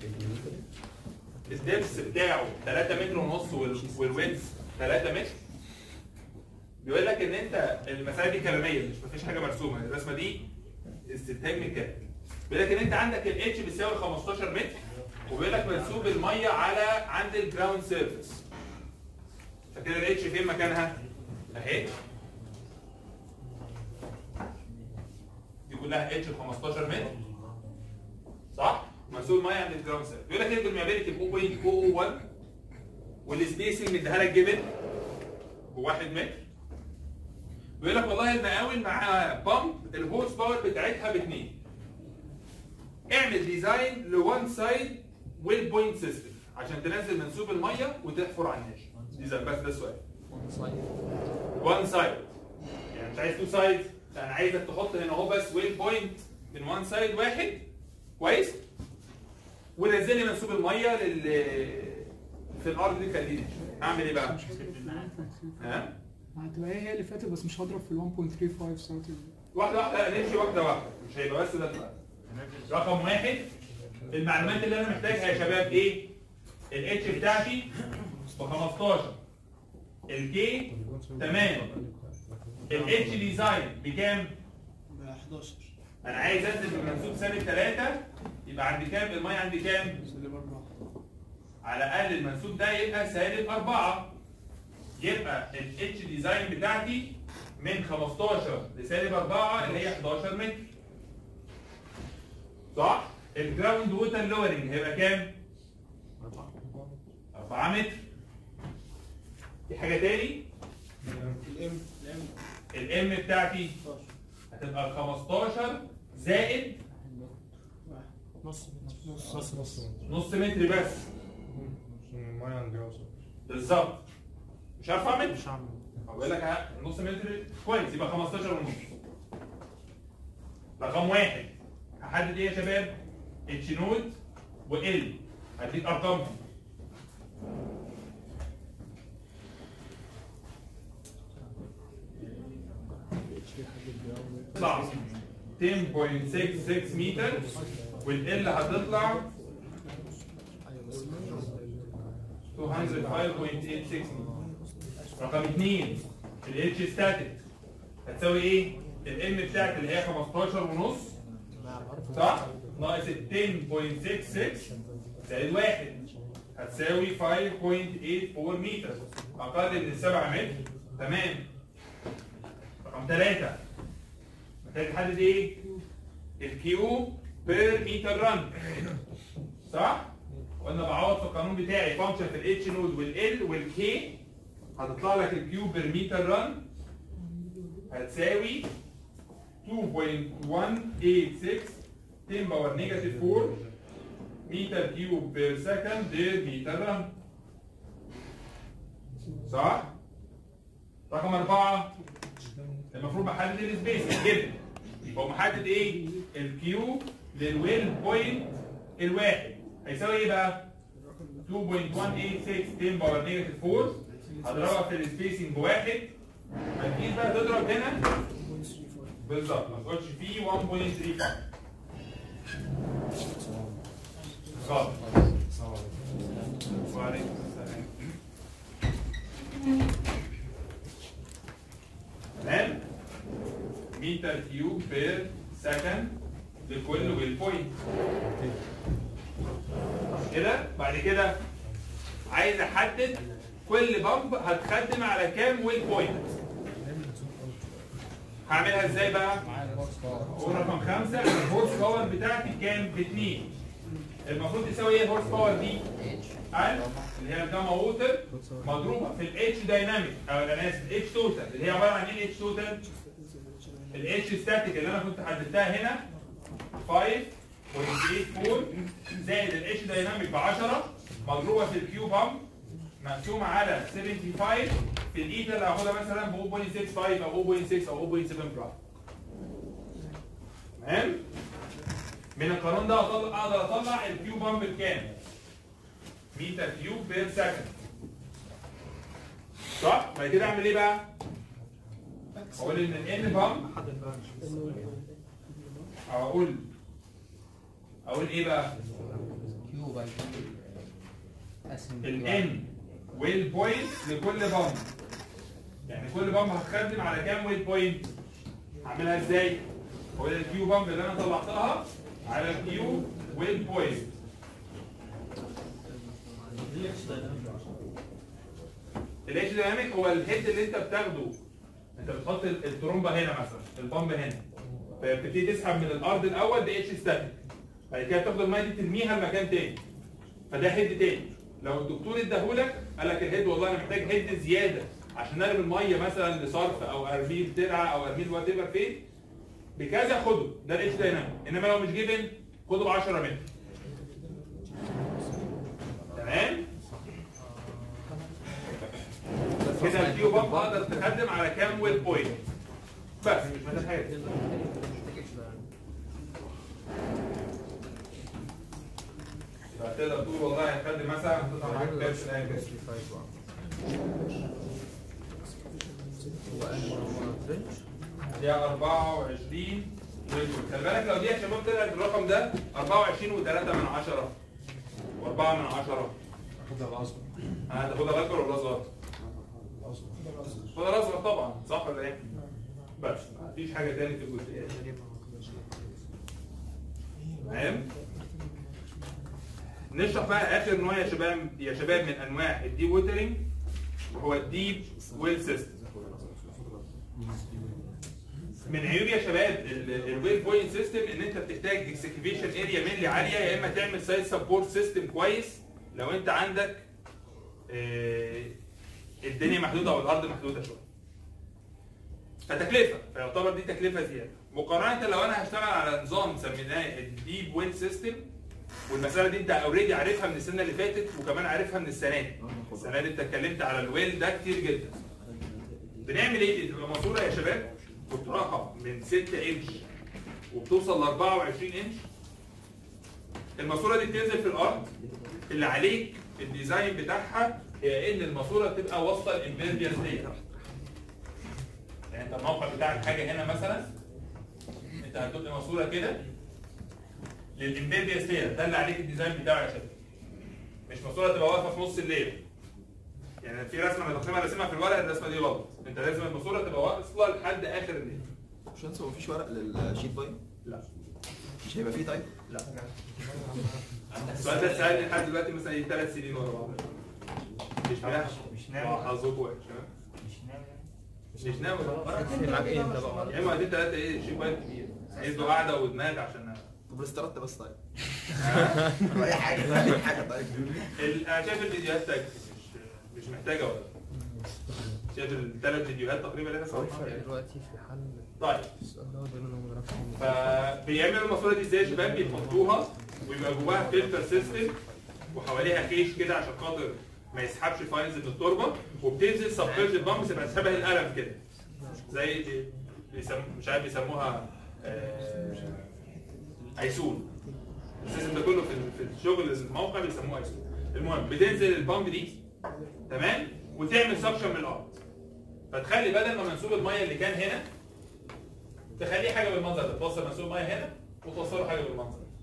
الدبس بتاعه 3 متر ونص والويدث 3 متر بيقول لك ان انت المساله دي كلاميه مش مفيش حاجه مرسومه الرسمه دي استنتاج من كده بيقول لك ان انت عندك الاتش بيساوي 15 متر وبيقول لك منسوب الميه على عند الجراوند سيرفيس فكده الاتش فين مكانها؟ اهي دي كلها اتش 15 متر صح؟ منسوب الميه عند الجراوند سيرفيس بيقول لك ان البرميابيلتي 0.001 والسبيسنج مديها لك جبن بواحد متر بيقول لك والله المقاول مع بامب الهورس باور بتاعتها باثنين اعمل ديزاين لوان سايد ويل بوينت سيستم عشان تنزل منسوب الميه وتحفر على الناشف ديزاين بس ده السؤال وان سايد يعني مش عايز تو سايد انا عايزك تحط هنا اهو بس ويل بوينت من وان سايد واحد كويس ونزل لي منسوب الميه لل في الارض دي خليه ناشف اعمل ايه بقى؟ ها؟ هتبقى هي هي اللي فاتت بس مش هضرب في ال 1.35 سنتي واحده واحده لا، نمشي واحده واحده مش هيبقى بس ده دلوقتي. رقم واحد المعلومات اللي انا محتاجها يا شباب ايه؟ الاتش بتاعتي ب 15 الكي تمام الاتش ديزاين بكام؟ ب 11 انا عايز انزل بمنسوب سالب 3 يبقى عندي كام؟ الميه عندي كام؟ سالب 4 على الاقل المنسوب ده يبقى سالب 4 يبقى الاتش ديزاين بتاعتي من 15 لسالب 4 اللي هي 11 متر صح؟ الجراوند ووتر لورنج هيبقى كام؟ 4 متر في حاجه تاني؟ الام الام بتاعتي 16 هتبقى ال 15 زائد نص نص نص نص نص متر بس المية عند جوزة بالظبط مش عارف اعمل مش عامل بقول لك ها، نص متر كويس يبقى 15 ونص رقم واحد هحدد ايه يا شباب؟ اتش نود وال هديك ارقامهم تطلع 10.66 متر والال هتطلع 205.86 رقم اثنين الاتش ستاتيك هتساوي ايه؟ الام بتاعتي اللي هي 15 ونص صح؟ ناقص ال 10.66 زائد واحد هتساوي 5.84 متر اقل من 7 متر تمام رقم ثلاثة محتاج تحدد ايه؟ الكيو بير متر رن صح؟ وانا بعوض في القانون بتاعي فانكشن في الاتش نود والال والكي هتطلع لك الكيو بير متر رن هتساوي 2.186 10 باور نيجاتيف 4 متر كيوب بير سكند بير متر رن صح؟ رقم أربعة المفروض بحدد السبيس جدا يبقى محدد ايه؟ الكيو للويل بوينت الواحد هيساوي ايه بقى؟ 2.186 10 باور نيجاتيف 4 هضربها في السبيسنج بواحد هتجيب بقى تضرب هنا بالظبط ما تقولش فيه 1.35 غلط وعليكم السلام تمام متر كيوب بير سكند لكل ويل بوينت كده بعد كده عايز احدد كل بامب هتخدم على كام ويل بوينت هعملها ازاي بقى؟ اقول رقم خمسة أنا الهورس باور بتاعتي كام؟ باتنين المفروض تساوي ايه الهورس باور دي؟ عارف؟ اللي هي الجاما ووتر مضروبة في الاتش دايناميك او انا اسف الاتش توتال اللي هي عبارة عن ايه الاتش توتال؟ الاتش ستاتيك اللي انا كنت حددتها هنا 5.84 زائد الاتش دايناميك ب 10 مضروبة في الكيو بامب مقسومة على 75 في الايتا اللي هاخدها مثلا ب 0.65 او 0.6 او 0.7 جرام تمام؟ من القانون ده أطلع اقدر اطلع الكيو بامب بكام؟ متر كيوب بير سكند صح؟ بعد كده اعمل ايه بقى؟ اقول ان الان بامب او اقول اقول ايه بقى؟ كيو باي قسم الان ويل بوينت لكل بامب يعني كل بامب هتخدم على كام ويل بوينت؟ هعملها ازاي؟ هو الكيو بامب اللي انا طلعتها على الكيو ويل بوينت الاتش دايناميك هو الهيد اللي انت بتاخده انت بتحط ال- الترومبه هنا مثلا البامب هنا فبتبتدي تسحب من الارض الاول ده اتش ستاتيك بعد كده تاخد الميه دي ترميها لمكان تاني فده هيد تاني لو الدكتور اداهولك قال لك الهيد والله انا محتاج هيد زياده عشان ارمي الميه مثلا لصرف او ارميه لترعه او ارميه وات ايفر فين بكذا خده ده الاتش دايناميك انما لو مش جيبن خده ب 10 متر تمام كده الكيو بامب اقدر تخدم على كام ويل بوينت بس مش محتاج حاجه فتقدر تقول والله هيخدم مثلا هتطلع معاك بيرس الانجلس دي 24 ويل بوينت خلي بالك لو دي يا شباب طلعت الرقم ده 24 و3 من 10 و4 من 10 اخدها الاصغر هتاخدها الاكبر ولا الاصغر؟ خدها الاصغر طبعا صح ولا ايه؟ بس مفيش حاجه تاني في الجزئيه دي تمام نشرح بقى اخر نوع يا شباب يا شباب من انواع الديب ووترنج وهو الديب ويل سيستم من عيوب يا شباب الويل بوينت سيستم ان انت بتحتاج اكسكيفيشن اريا مينلي عاليه يا اما تعمل سايد سبورت سيستم كويس لو انت عندك آه، الدنيا محدوده او الارض محدوده شويه فتكلفه فيعتبر دي تكلفه زياده مقارنه لو انا هشتغل على نظام سميناه الديب ويل سيستم والمساله دي انت اوريدي عارفها من السنه اللي فاتت وكمان عارفها من السنه دي السنه دي انت اتكلمت على الويل ده كتير جدا بنعمل ايه دي تبقى ماسوره يا شباب قطرها من 6 انش وبتوصل ل 24 انش الماسوره دي بتنزل في الارض اللي عليك الديزاين بتاعها هي ان الماسوره تبقى واصله الامبيربياس لاير يعني انت الموقع بتاعك حاجه هنا مثلا انت هتبقى ماسوره كده للامبيربياس لاير ده اللي عليك الديزاين بتاعه يا شباب مش ماسوره تبقى واقفه في نص الليل يعني في رسمه انا تقريبا راسمها في الورق الرسمه دي غلط انت لازم الماسوره تبقى واصله لحد اخر الليل مش هنسى مفيش ورق للشيت باي لا مش هيبقى فيه طيب لا السؤال ده سألني لحد دلوقتي مثلا ايه ثلاث سنين ورا بعض مش ناوي مش ناوي حظكم وحش ها؟ مش ناوي مش ناوي معاك ايه انت بقى يا اما دي ثلاثه ايه شيء بايت كبير عايزه قاعده ودماغ عشان طب استردت بس طيب ها؟ اي حاجه اي حاجه طيب ال- انا شايف الفيديوهات تكفي مش مش محتاجه ولا شايف الثلاث فيديوهات تقريبا اللي انا صورتها يعني. دلوقتي في حل طيب السؤال ده دايما هو ما بيعرفش فبيعملوا الماسوره دي ازاي يا شباب بيحطوها ويبقى جواها فلتر سيستم وحواليها كيش كده عشان خاطر ما يسحبش فايلز من التربه وبتنزل سبمرج بامب تبقى شبه القلم كده زي بيسم... مش عارف بيسموها آه... ايسون السيستم ده كله في في الشغل الموقع بيسموه ايسون المهم بتنزل البامب دي تمام وتعمل سكشن من الارض فتخلي بدل ما منسوب الميه اللي كان هنا تخليه حاجه بالمنظر ده توصل منسوب ميه هنا وتوصله حاجه بالمنظر ده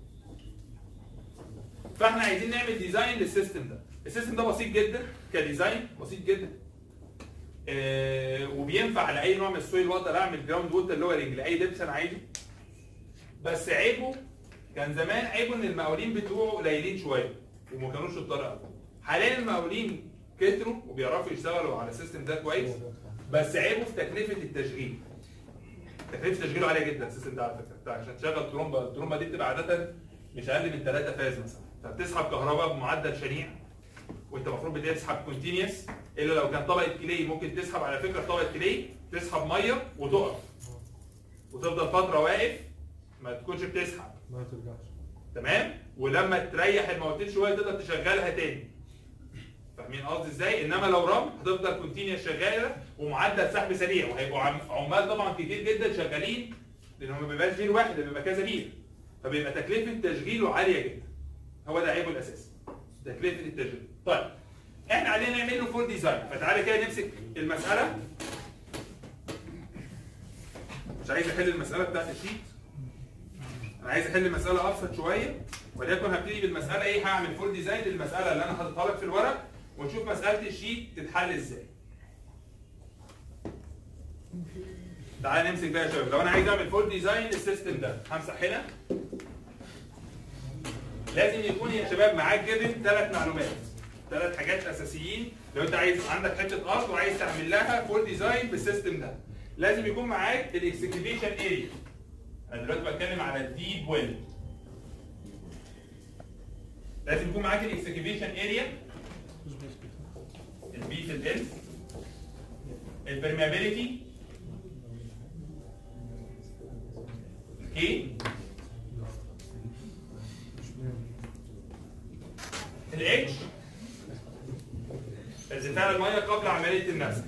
فاحنا عايزين نعمل ديزاين للسيستم ده السيستم ده بسيط جدا كديزاين بسيط جدا آه وبينفع لاي نوع من السويل واقدر اعمل جراوند ووتر لورنج لاي دبس انا عايزه بس عيبه كان زمان عيبه ان المقاولين بتوعه قليلين شويه وما كانوش شطار قوي حاليا المقاولين كتروا وبيعرفوا يشتغلوا على السيستم ده كويس بس عيبه في تكلفه التشغيل تكلفه تشغيله عاليه جدا السيستم ده على فكره بتاع عشان تشغل ترومبا الترومبا دي بتبقى عاده مش اقل من 3 فاز مثلا فبتسحب كهرباء بمعدل شنيع وانت المفروض بتسحب كونتينيوس الا لو كان طبقه كلي ممكن تسحب على فكره طبقه كلي تسحب ميه وتقف وتفضل فتره واقف ما تكونش بتسحب ما ترجعش تمام ولما تريح المواتير شويه تقدر تشغلها تاني فاهمين قصدي ازاي انما لو رم هتفضل كونتينيوس شغاله ومعدل سحب سريع وهيبقوا عم- عمال طبعا كتير جدا شغالين لان هو ما بيبقاش بير واحد ده بيبقى كذا بير فبيبقى تكلفه تشغيله عاليه جدا هو ده عيبه الاساسي تكلفه التشغيل طيب احنا علينا نعمل له فول ديزاين فتعالى كده نمسك المساله مش عايز احل المساله بتاعت الشيت انا عايز احل مساله ابسط شويه وليكن هبتدي بالمساله ايه هعمل فول ديزاين للمساله اللي انا حاططها لك في الورق ونشوف مساله الشيت تتحل ازاي تعال نمسك بقى يا شباب لو انا عايز اعمل فول ديزاين للسيستم ده همسح هنا لازم يكون يا شباب معاك جيفن ثلاث معلومات ثلاث حاجات اساسيين لو انت عايز عندك حته ارض وعايز تعمل لها فول ديزاين بالسيستم ده لازم يكون معاك الاكسكيفيشن اريا انا دلوقتي بتكلم على الديب ويل لازم يكون معاك الاكسكيفيشن اريا البي في ال البرميابيليتي كي الاتش ارتفاع الميه قبل عمليه النسخ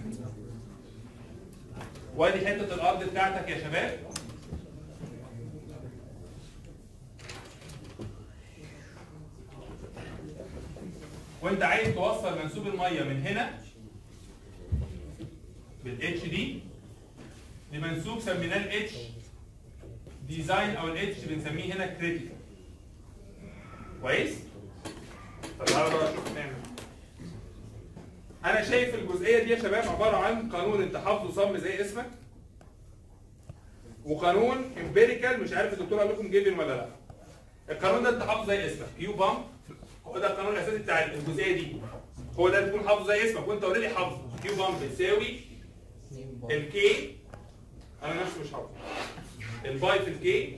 وادي حته الارض بتاعتك يا شباب وانت عايز توصل منسوب الميه من هنا بالاتش دي لمنسوب سميناه الاتش ديزاين او الاتش بنسميه هنا كريتيكال كويس؟ فتعالى بقى نشوف نعمل انا شايف الجزئيه دي يا شباب عباره عن قانون انت حافظه صم زي اسمك وقانون امبيريكال مش عارف الدكتور قال لكم جيفن ولا لا القانون ده انت حافظه زي اسمك كيو بامب هو ده القانون الاساسي بتاع الجزئيه دي هو ده تكون حافظه زي اسمك وانت اوريدي حافظه كيو بامب بتساوي الكي انا نفسي مش حافظه الباي في الكي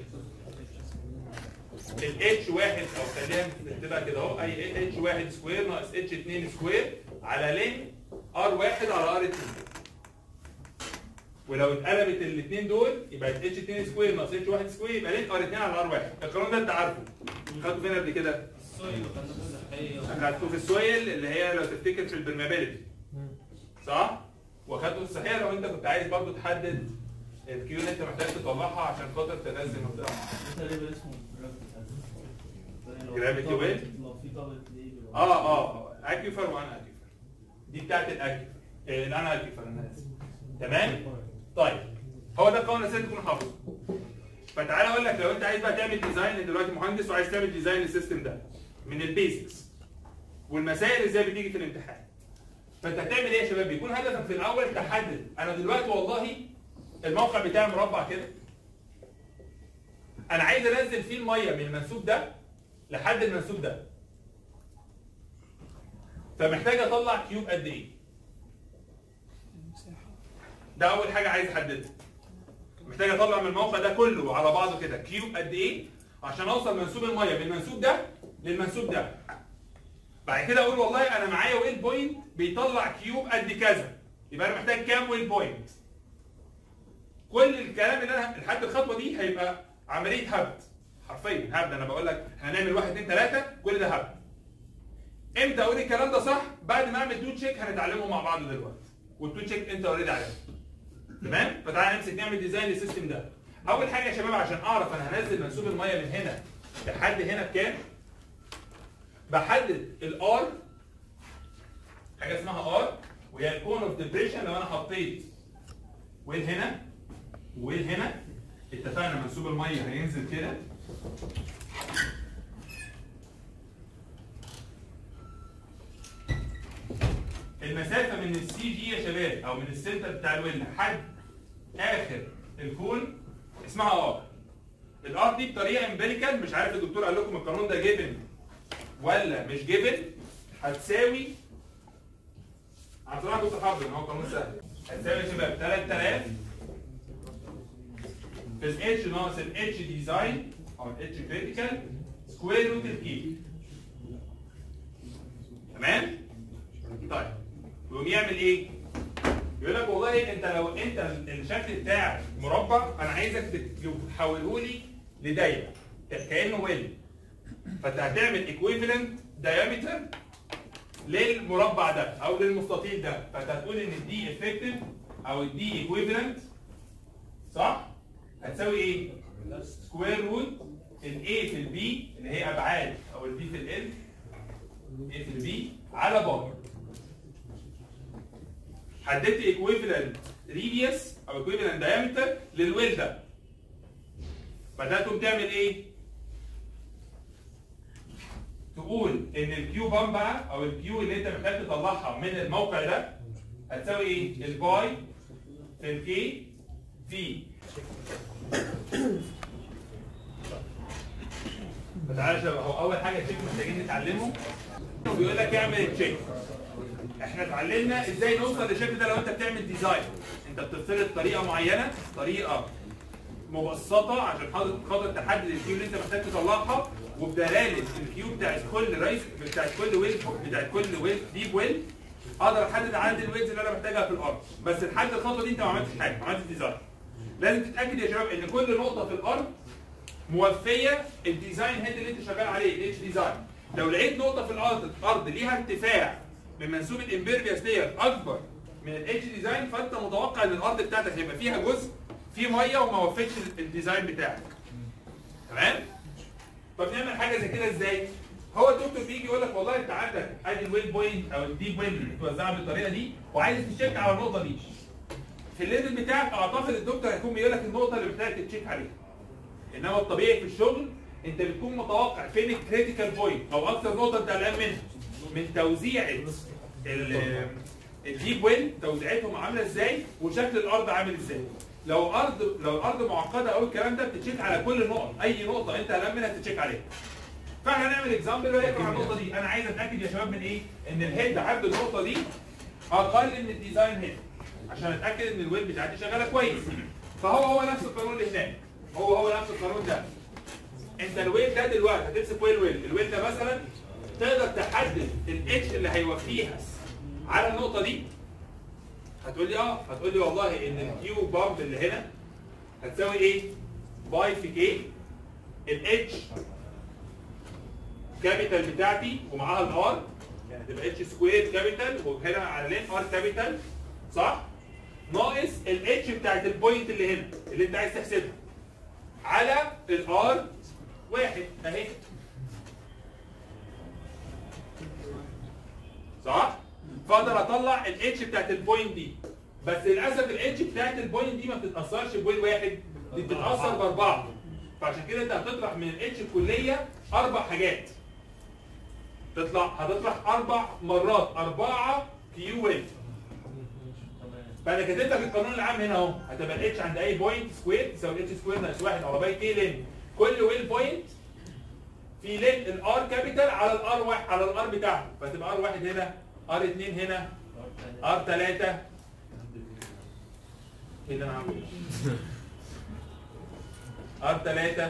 الاتش واحد او خلينا نكتبها كده اهو اي اتش واحد سكوير ناقص اتش 2 سكوير على لين ار واحد على ار 2 ولو اتقلبت الاثنين دول يبقى اتش 2 سكوير ناقص اتش 1 سكوير يبقى لين ار 2 على ار 1 القانون ده انت عارفه خدته فين قبل كده؟ اخدته في السويل اللي هي لو تفتكر في البرمابيلتي صح؟ واخدته في الصحيح لو انت كنت عايز برضه تحدد الكيو اللي انت محتاج تطلعها عشان خاطر تنزل منطقه جرافيتي ويت اه اه اكيوفر وان اكيوفر دي بتاعت الاكيوفر آه، الانا اكيوفر انا اسف تمام طيب هو ده القانون الاساسي تكون حافظه فتعالى اقول لك لو انت عايز بقى تعمل ديزاين انت دلوقتي مهندس وعايز تعمل ديزاين للسيستم ده من البيزكس والمسائل ازاي بتيجي في الامتحان فانت هتعمل ايه يا شباب بيكون هدفك في الاول تحدد انا دلوقتي والله الموقع بتاعي مربع كده انا عايز انزل فيه الميه من المنسوب ده لحد المنسوب ده فمحتاج اطلع كيوب قد ايه ده اول حاجه عايز احددها محتاج اطلع من الموقع ده كله على بعضه كده كيوب قد ايه عشان اوصل منسوب الميه من المنسوب ده للمنسوب ده بعد كده اقول والله انا معايا ويل بوينت بيطلع كيوب قد كذا يبقى انا محتاج كام ويل بوينت كل الكلام اللي انا لحد الخطوه دي هيبقى عمليه هبد حرفيا هبد انا بقول لك هنعمل واحد اثنين ثلاثه كل ده هبد امتى اقول الكلام ده صح بعد ما اعمل تو تشيك هنتعلمه مع بعض دلوقتي والتو تشيك انت اوريدي عارفها تمام فتعالى نمسك نعمل ديزاين للسيستم ده اول حاجه يا شباب عشان اعرف انا هنزل منسوب الميه من هنا لحد هنا بكام بحدد الار حاجه اسمها ار وهي الكون اوف ديبريشن لو انا حطيت ويل هنا ويل هنا اتفقنا منسوب الميه هينزل كده المسافه من السي جي يا شباب او من السنتر بتاع الويل لحد اخر الكون اسمها ار الار دي بطريقه امبيريكال مش عارف الدكتور قال لكم القانون ده جيفن ولا مش جيفن هتساوي انا بصراحه كنت حافظ ان هو قانون سهل هتساوي يا شباب 3000 في الاتش ناقص الاتش ديزاين او الاتش كريتيكال سكوير روت الكي تمام؟ طيب يقوم يعمل ايه؟ يقول لك والله انت لو انت الشكل بتاعك مربع انا عايزك تحوله لي لدايره كانه ويل فانت هتعمل ايكويفالنت دايمتر للمربع ده او للمستطيل ده فانت هتقول ان الدي افكتيف او الدي ايكويفالنت صح؟ هتساوي ايه؟ سكوير روت الاي في البي اللي هي ابعاد او البي في ال اي في البي على بار حددت ايكويفالنت ريديوس او ايكويفالنت دايمتر للويل ده بدات تقوم تعمل ايه؟ تقول ان الكيو بام بقى او الكيو اللي انت محتاج تطلعها من الموقع ده هتساوي ايه؟ الباي في الكي في فتعالى يا شباب هو اول حاجه تشيك محتاجين نتعلمه بيقول لك اعمل تشيك احنا اتعلمنا ازاي نوصل للشكل ده لو انت بتعمل ديزاين انت بتفترض طريقه معينه طريقه مبسطه عشان خاطر خاطر تحدد الكيو اللي انت محتاج تطلعها وبدلاله الكيو بتاعت كل رئيس بتاعت كل ويل بتاعت كل ويل ديب ويل اقدر احدد عدد الويلز اللي انا محتاجها في الارض بس لحد الخطوه دي انت ما عملتش حاجه ما عملتش ديزاين لازم تتاكد يا شباب ان كل نقطه في الارض موفيه الديزاين هيد اللي انت شغال عليه الاتش ديزاين لو لقيت نقطه في الارض الارض ليها ارتفاع من منسوب الامبيرفيوس لاير اكبر من الاتش ديزاين فانت متوقع ان الارض بتاعتك هيبقى فيها جزء فيه ميه وما وفيتش الديزاين بتاعك تمام طب نعمل حاجه زي كده ازاي هو الدكتور بيجي يقول لك والله انت عندك ادي الويل بوينت او الديب ويل متوزعه بالطريقه دي وعايز تشيك على النقطه دي في الليفل بتاعك اعتقد الدكتور هيكون بيقول لك النقطه اللي محتاج تتشيك عليها انما الطبيعي في الشغل انت بتكون متوقع فين الكريتيكال بوينت او اكتر نقطه انت قلقان منها من توزيعه ال- الديب ويل توزيعتهم عامله ازاي وشكل الارض عامل ازاي لو ارض لو الارض معقده قوي الكلام ده بتتشيك على كل النقط اي نقطه انت قلقان منها تتشيك عليها فاحنا هنعمل اكزامبل وهيكون على النقطه دي انا عايز اتاكد يا شباب من ايه ان الهيد عند النقطه دي اقل من الديزاين هيد عشان اتاكد ان الويل بتاعتي شغاله كويس فهو هو نفس القانون اللي هناك هو هو نفس القانون ده انت الويل ده دلوقتي هتمسك ويل ويل الويل ده مثلا تقدر تحدد الاتش اللي هيوفيها على النقطه دي هتقول لي اه هتقول لي والله ان الكيو بامب اللي هنا هتساوي ايه باي في كي الاتش كابيتال بتاعتي ومعاها الار يعني تبقى اتش سكوير كابيتال وهنا على لين ار كابيتال صح ناقص الاتش بتاعت البوينت اللي هنا اللي انت عايز تحسبها على الار واحد اهي صح فاقدر اطلع الاتش بتاعت البوينت دي بس للاسف الاتش بتاعت البوينت دي ما بتتاثرش بويل واحد دي بتتاثر باربعه فعشان كده انت هتطرح من الاتش الكليه اربع حاجات تطلع هتطرح اربع مرات اربعه كيو ويل فانا كاتب لك القانون العام هنا اهو هتبقى الاتش عند اي بوينت سكوير تساوي الاتش سكوير ناقص واحد على باي كي لين كل ويل بوينت في لين الار كابيتال على الار واحد على الار بتاعها فتبقى ار واحد هنا ار 2 هنا ار 3 ايه اللي انا عامله ار 3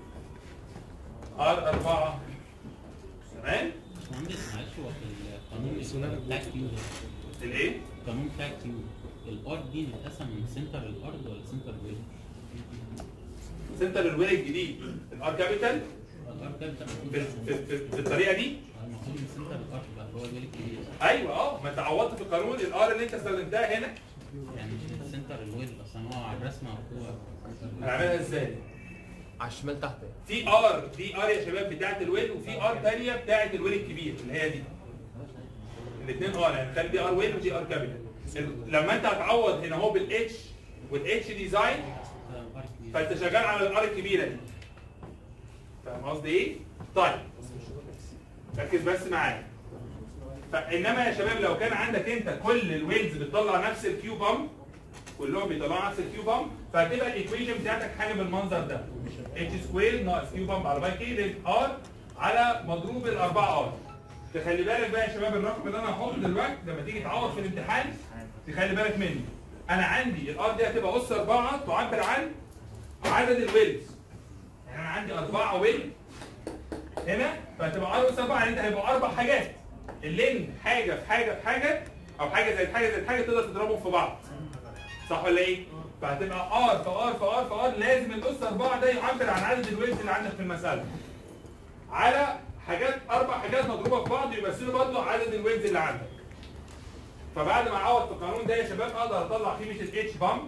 ار 4 تمام مهندس معلش هو في القانون بتاع كيو ده الايه القانون بتاع كيو الارض دي بتتقسم من سنتر الارض ولا سنتر ويل؟ سنتر الويل الجديد الار كابيتال الارض ده بتبقى في, في, في, في الطريقه دي المفروض من سنتر الارض بقى هو الويل الكبير ايوه اه ما انت عوضت في القانون الار اللي انت استخدمتها هنا يعني مش سنتر الويل اصلا هو على الرسمه هو هنعملها ازاي؟ على الشمال تحت في ار دي ار يا شباب بتاعت الويل وفي ار ثانيه بتاعت الويل الكبير اللي هي دي الاثنين ار يعني خلي دي ار ويل ودي ار كابيتال لما انت هتعوض هنا اهو بالاتش والاتش ديزاين ارض كبير فانت شغال على الار الكبيره دي فاهم قصدي ايه؟ طيب ركز بس معايا فانما يا شباب لو كان عندك انت كل الويلز بتطلع نفس الكيو بامب كلهم بيطلعوا نفس الكيو بامب فهتبقى الايكويشن بتاعتك حاجه بالمنظر ده اتش سكوير ناقص كيو بامب على باي كي لين ار على مضروب الاربعه ار تخلي بالك بقى يا شباب الرقم اللي انا هحطه دلوقتي لما تيجي تعوض في الامتحان تخلي بالك مني انا عندي الار دي هتبقى اس 4 تعبر عن عدد الويلز يعني انا عندي اربعه ويل هنا فهتبقى ار اس 4 يعني انت هيبقى اربع حاجات اللين حاجه في حاجه في حاجه او حاجه زي حاجه زي حاجه تقدر تضربهم في بعض صح ولا ايه؟ فهتبقى ار في ار في ار في ار لازم الاس 4 ده يعبر عن عدد الويلز اللي عندك في المساله على حاجات اربع حاجات مضروبه في بعض يمثلوا برضه عدد الويلز اللي عندك فبعد ما اعوض في القانون ده يا شباب اقدر اطلع قيمه الاتش بامب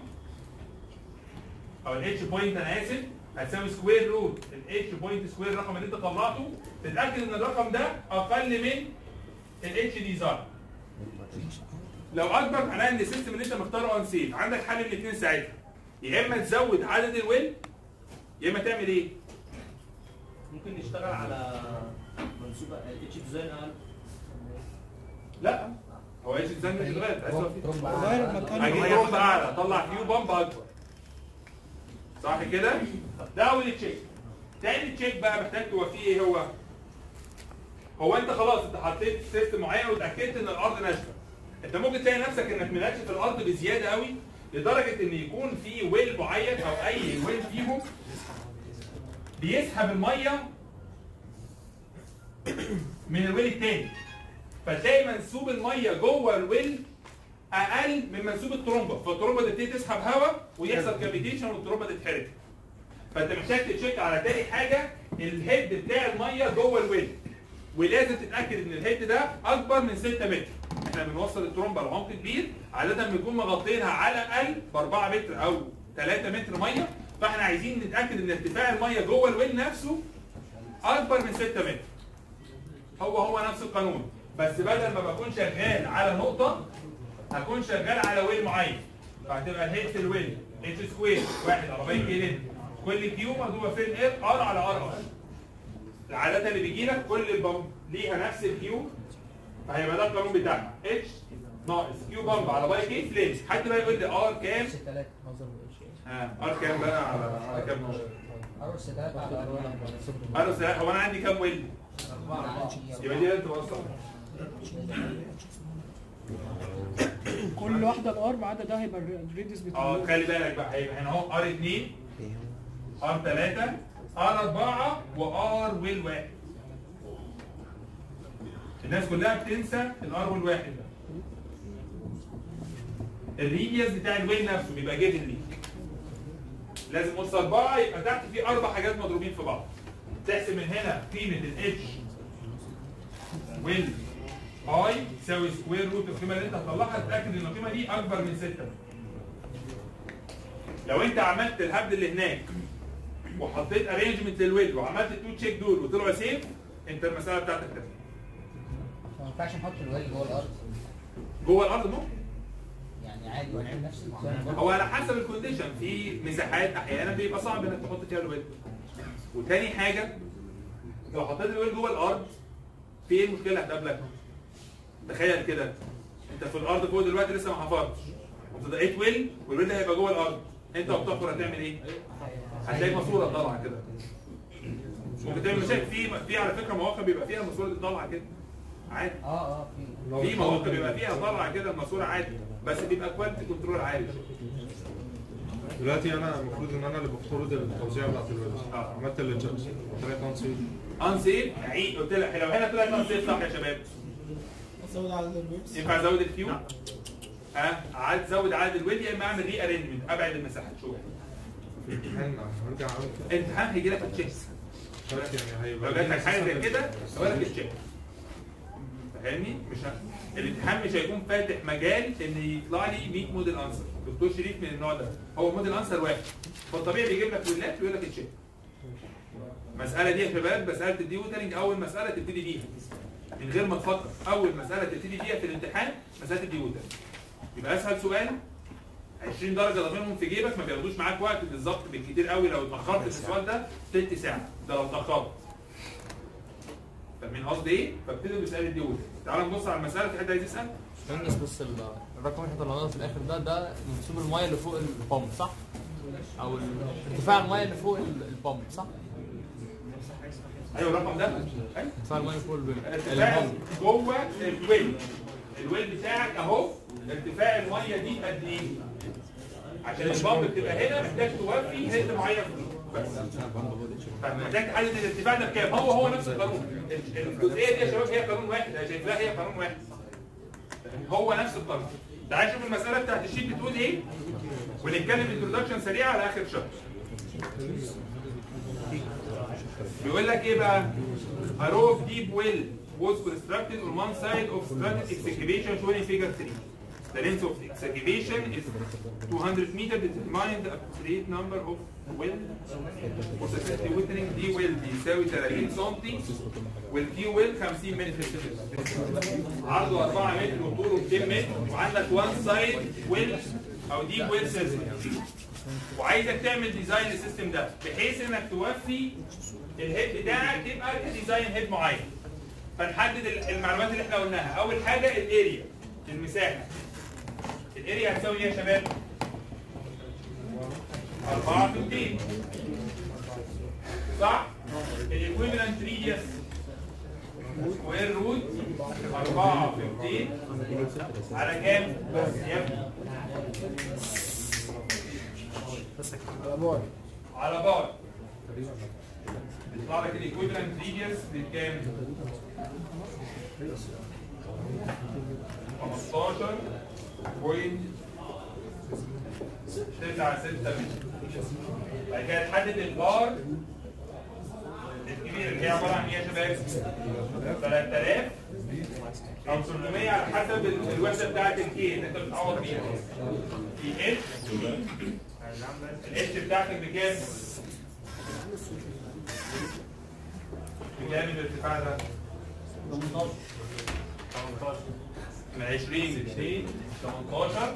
او الاتش بوينت انا اسف هتساوي سكوير روت الاتش بوينت سكوير الرقم اللي انت طلعته تتاكد ان الرقم ده اقل من الاتش ديزاين لو اكبر معناه ان السيستم اللي انت مختاره ان سيف عندك حل من الاثنين ساعتها يا اما تزود عدد الويل يا اما تعمل ايه؟ ممكن نشتغل على منسوبة اتش ديزاين اقل لا هو اتش ديزاين مش اتغير عايز تغير فيه. غير مكان هجيب بامب اعلى اطلع كيو بامب اكبر صح كده؟ ده اول تشيك تاني تشيك بقى محتاج توفيه ايه هو؟ هو انت خلاص انت حطيت سيستم معين واتاكدت ان الارض ناشفه انت ممكن تلاقي نفسك انك مالكش في الارض بزياده قوي لدرجه ان يكون في ويل معين او اي ويل فيهم بيسحب الميه من الويل التاني فتلاقي منسوب الميه جوه الويل اقل من منسوب الترومبه فالترومبه تبتدي تسحب هواء ويحصل كافيتيشن والترومبه تتحرق فانت محتاج تشيك على تاني حاجه الهيد بتاع الميه جوه الويل ولازم تتاكد ان الهيد ده اكبر من 6 متر احنا بنوصل الترومبه لعمق كبير عاده بنكون مغطينها على الاقل ب 4 متر او 3 متر ميه فاحنا عايزين نتاكد ان ارتفاع الميه جوه الويل نفسه اكبر من 6 متر هو هو نفس القانون بس بدل ما بكون شغال على نقطه هكون شغال على ويل معين فهتبقى الهيد في الويل اتش سكوير واحد على باي كي لين كل كيو مضروبه في الار ار على ار ار العادة اللي بيجي لك كل البامب ليها نفس الكيو فهيبقى ده القانون بتاعنا اتش ناقص كيو بامب على باي كي فلينس حد بقى يقول لي ار كام؟ ها ار كام بقى على على كام نقطة؟ ار سلاح هو انا عندي كام ويل؟ يبقى دي انت توصل كل واحده الار ما عدا ده هيبقى الريديوس بتاع اه خلي بالك بقى هيبقى هنا اهو ار 2 ار 3 ار 4 وار ويل واحد الناس كلها بتنسى الار ويل واحد ده الريديوس بتاع الويل نفسه بيبقى جيفن ليك لازم قص اربعه يبقى تحت في اربع حاجات مضروبين في بعض تحسب من هنا قيمه الاتش ويل اي تساوي سكوير روت القيمه اللي انت هتطلعها تتاكد ان القيمه دي اكبر من 6 لو انت عملت الهبد اللي هناك وحطيت ارينجمنت للويل وعملت التو تشيك دول وطلعوا سيف انت المساله بتاعتك تمام ما ينفعش نحط الويل جوه الارض جوه الارض ممكن يعني عادي ونعمل نفس الديزاين هو على حسب الكونديشن في مساحات احيانا بيبقى صعب انك تحط فيها الويل وتاني حاجه لو حطيت الويل جوه الارض في ايه المشكله اللي هتقابلك؟ تخيل كده انت في الارض فوق دلوقتي لسه ما حفرتش وانت لقيت ويل والويل ده هيبقى جوه الارض انت وبتحفر هتعمل ايه؟ هتلاقي ماسوره طالعه كده ممكن تعمل مشاكل في في على فكره مواقع بيبقى فيها الماسوره دي طالعه كده عادي اه اه في في مواقع بيبقى فيها طالعه كده الماسوره عادي بس بيبقى كواليتي كنترول عالي دلوقتي انا المفروض ان انا اللي بفترض التوزيع بتاعت الويلز اه. عملت التشيكس طريقه تنصيب انسيف عيد قلت لك لو هنا طلعت انسيف صح يا شباب ازود عدد الويبس ينفع ازود الكيو؟ ها عاد زود عدد الويل يا اما اعمل ري ارينجمنت ابعد المساحات شويه في الامتحان هرجع اعمل كده الامتحان هيجي لك التشيك شايف يعني هيبقى لو جات لك حاجه زي كده هو لك التشيك فاهمني؟ مش ه... الامتحان مش هيكون فاتح مجال ان يطلع لي 100 موديل انسر دكتور شريف من النوع ده هو موديل انسر واحد فالطبيعي بيجيب لك ويلات ويقول لك التشيك المساله دي يا شباب مساله الدي ووترنج اول مساله تبتدي بيها من غير ما تفكر اول مساله تبتدي بيها في الامتحان مساله الدي ووترنج يبقى اسهل سؤال 20 درجه ضامنهم في جيبك ما بياخدوش معاك وقت بالظبط بالكتير قوي لو اتاخرت في السؤال ده تلت ساعه ده لو اتاخرت فاهمين قصدي ايه؟ فابتدوا بيسال دي وده تعال نبص على المساله في حد عايز يسال باشمهندس بس ال- الرقم اللي احنا طلعناه في الاخر ده ده منسوب المايه اللي فوق البامب صح؟ او ال- ارتفاع المايه اللي فوق ال- البامب صح؟ ايوه الرقم ده ايوه ارتفاع المايه فوق الب- ارتفاع البامب جوه الويل الويل بتاعك اهو ارتفاع الميه دي قد ايه؟ عشان البامب بتبقى هنا محتاج توفي هيد معين بس فمحتاج تحدد الارتفاع ده بكام هو هو نفس القانون الجزئيه دي يا شباب هي قانون واحد انا شايفها هي قانون واحد هو نفس القانون تعال شوف المساله بتاعت الشيت بتقول ايه ونتكلم انتروداكشن سريع على اخر شهر بيقول لك ايه بقى A row of deep well was constructed on one side of stratified excavation shown in figure 3. The length of excavation is 200 meters determine the appropriate number of well وتسلسل وترنج دي ويل بيساوي 30 سم والكي ويل 50 متر عرضه 4 متر وطوله 200 متر وعندك وان سايد ويل او دي ويل سيستم وعايزك تعمل ديزاين للسيستم ده بحيث انك توفي الهيد بتاعك يبقى ديزاين هيد معين فنحدد ال- المعلومات اللي احنا قلناها اول حاجه الاريا المساحه الاريا هتساوي ايه يا شباب 4 في 200 صح الايكويفالنت ريديوس سكوير روت 4 في 200 على كام بس يا ابني على بعد على بعد بيطلع لك الايكويفالنت ريديوس بكام 15 بوينت 9 6 بعد كده تحدد البار الكبير اللي هي عباره عن ايه يا شباب؟ 3000 او 800 على حسب ال- الوحده بتاعت الكي اللي انت بتعوض بيها في اتش الاتش بتاعتك بكام؟ بكام الارتفاع ده؟ 18 18 من 20 ل 2 18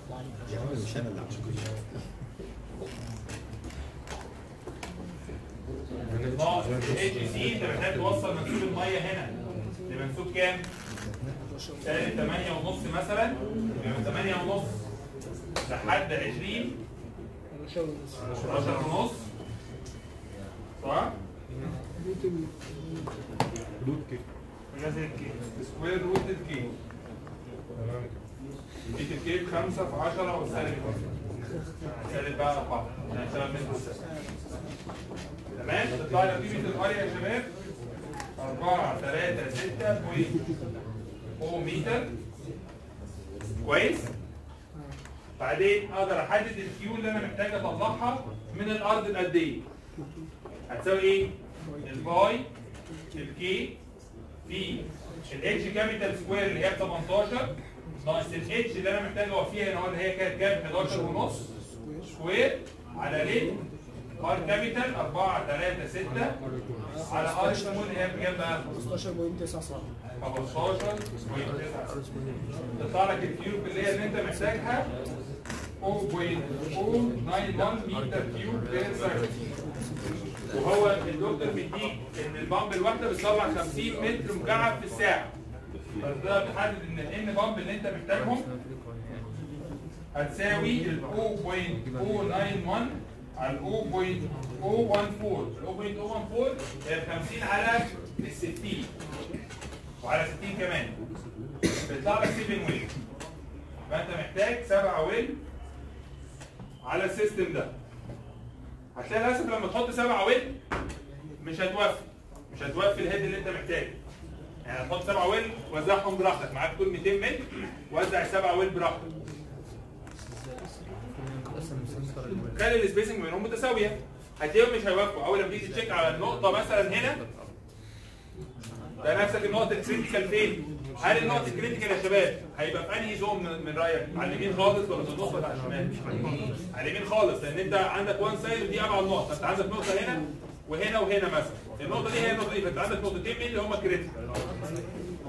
ناقص اتش سي انت محتاج توصل منسوب الميه هنا لمنسوب كام؟ سالب 8 ونص مثلا يبقى من 8 ونص لحد 20 11 ونص صح؟ حدود كده سكوير روت الكي تمام كده دي الكي 5 في 10 وسالب سالب بقى 4 عشان شباب من تمام تطلع لي قيمه الاريا يا شباب 4 3 6 بوينت او متر كويس بعدين اقدر احدد الكيو اللي انا محتاج اطلعها من الارض بقد ايه هتساوي ايه الباي الكي في الاتش كابيتال سكوير اللي هي 18 ناقص الاتش اللي انا محتاج اوفيها هنا هو اللي هي كانت كام 11 ونص سكوير على ليه ار كابيتال 4 3 6 على ار سمول اللي هي بكام بقى 15.9 صح 15 تطلع لك الكيوب اللي هي اللي انت محتاجها 0.091 متر كيوب بير سكند وهو الدكتور بيديك ان البامب الواحده بتطلع 50 متر مكعب في الساعه فتقدر تحدد ان الان بامب اللي انت محتاجهم هتساوي ال 0.091 على ال 0.014 ال 0.014 هي ال 50 على ال 60 وعلى 60 كمان بيطلع لك 7 ويل فانت محتاج 7 ويل على السيستم ده هتلاقي للاسف لما تحط 7 ويل مش هتوفي مش هتوفي الهيد اللي انت محتاجه يعني هتحط 7 ويل وزعهم براحتك معاك طول 200 متر وزع السبعة ويل براحتك خلي السبيسنج بينهم متساويه هتلاقيهم مش هيوافقوا اول لما تيجي تشيك على النقطه مثلا هنا ده نفسك النقطه الكريتيكال فين؟ هل النقطه الكريتيكال يا شباب هيبقى في انهي زون من, من رايك؟ على اليمين خالص ولا في النص ولا على الشمال؟ على اليمين خالص لان انت عندك وان سايد ودي ابعد نقطه انت عندك نقطه هنا وهنا وهنا مثلا النقطه دي هي النقطه دي فانت عندك نقطتين من اللي هم كريتيكال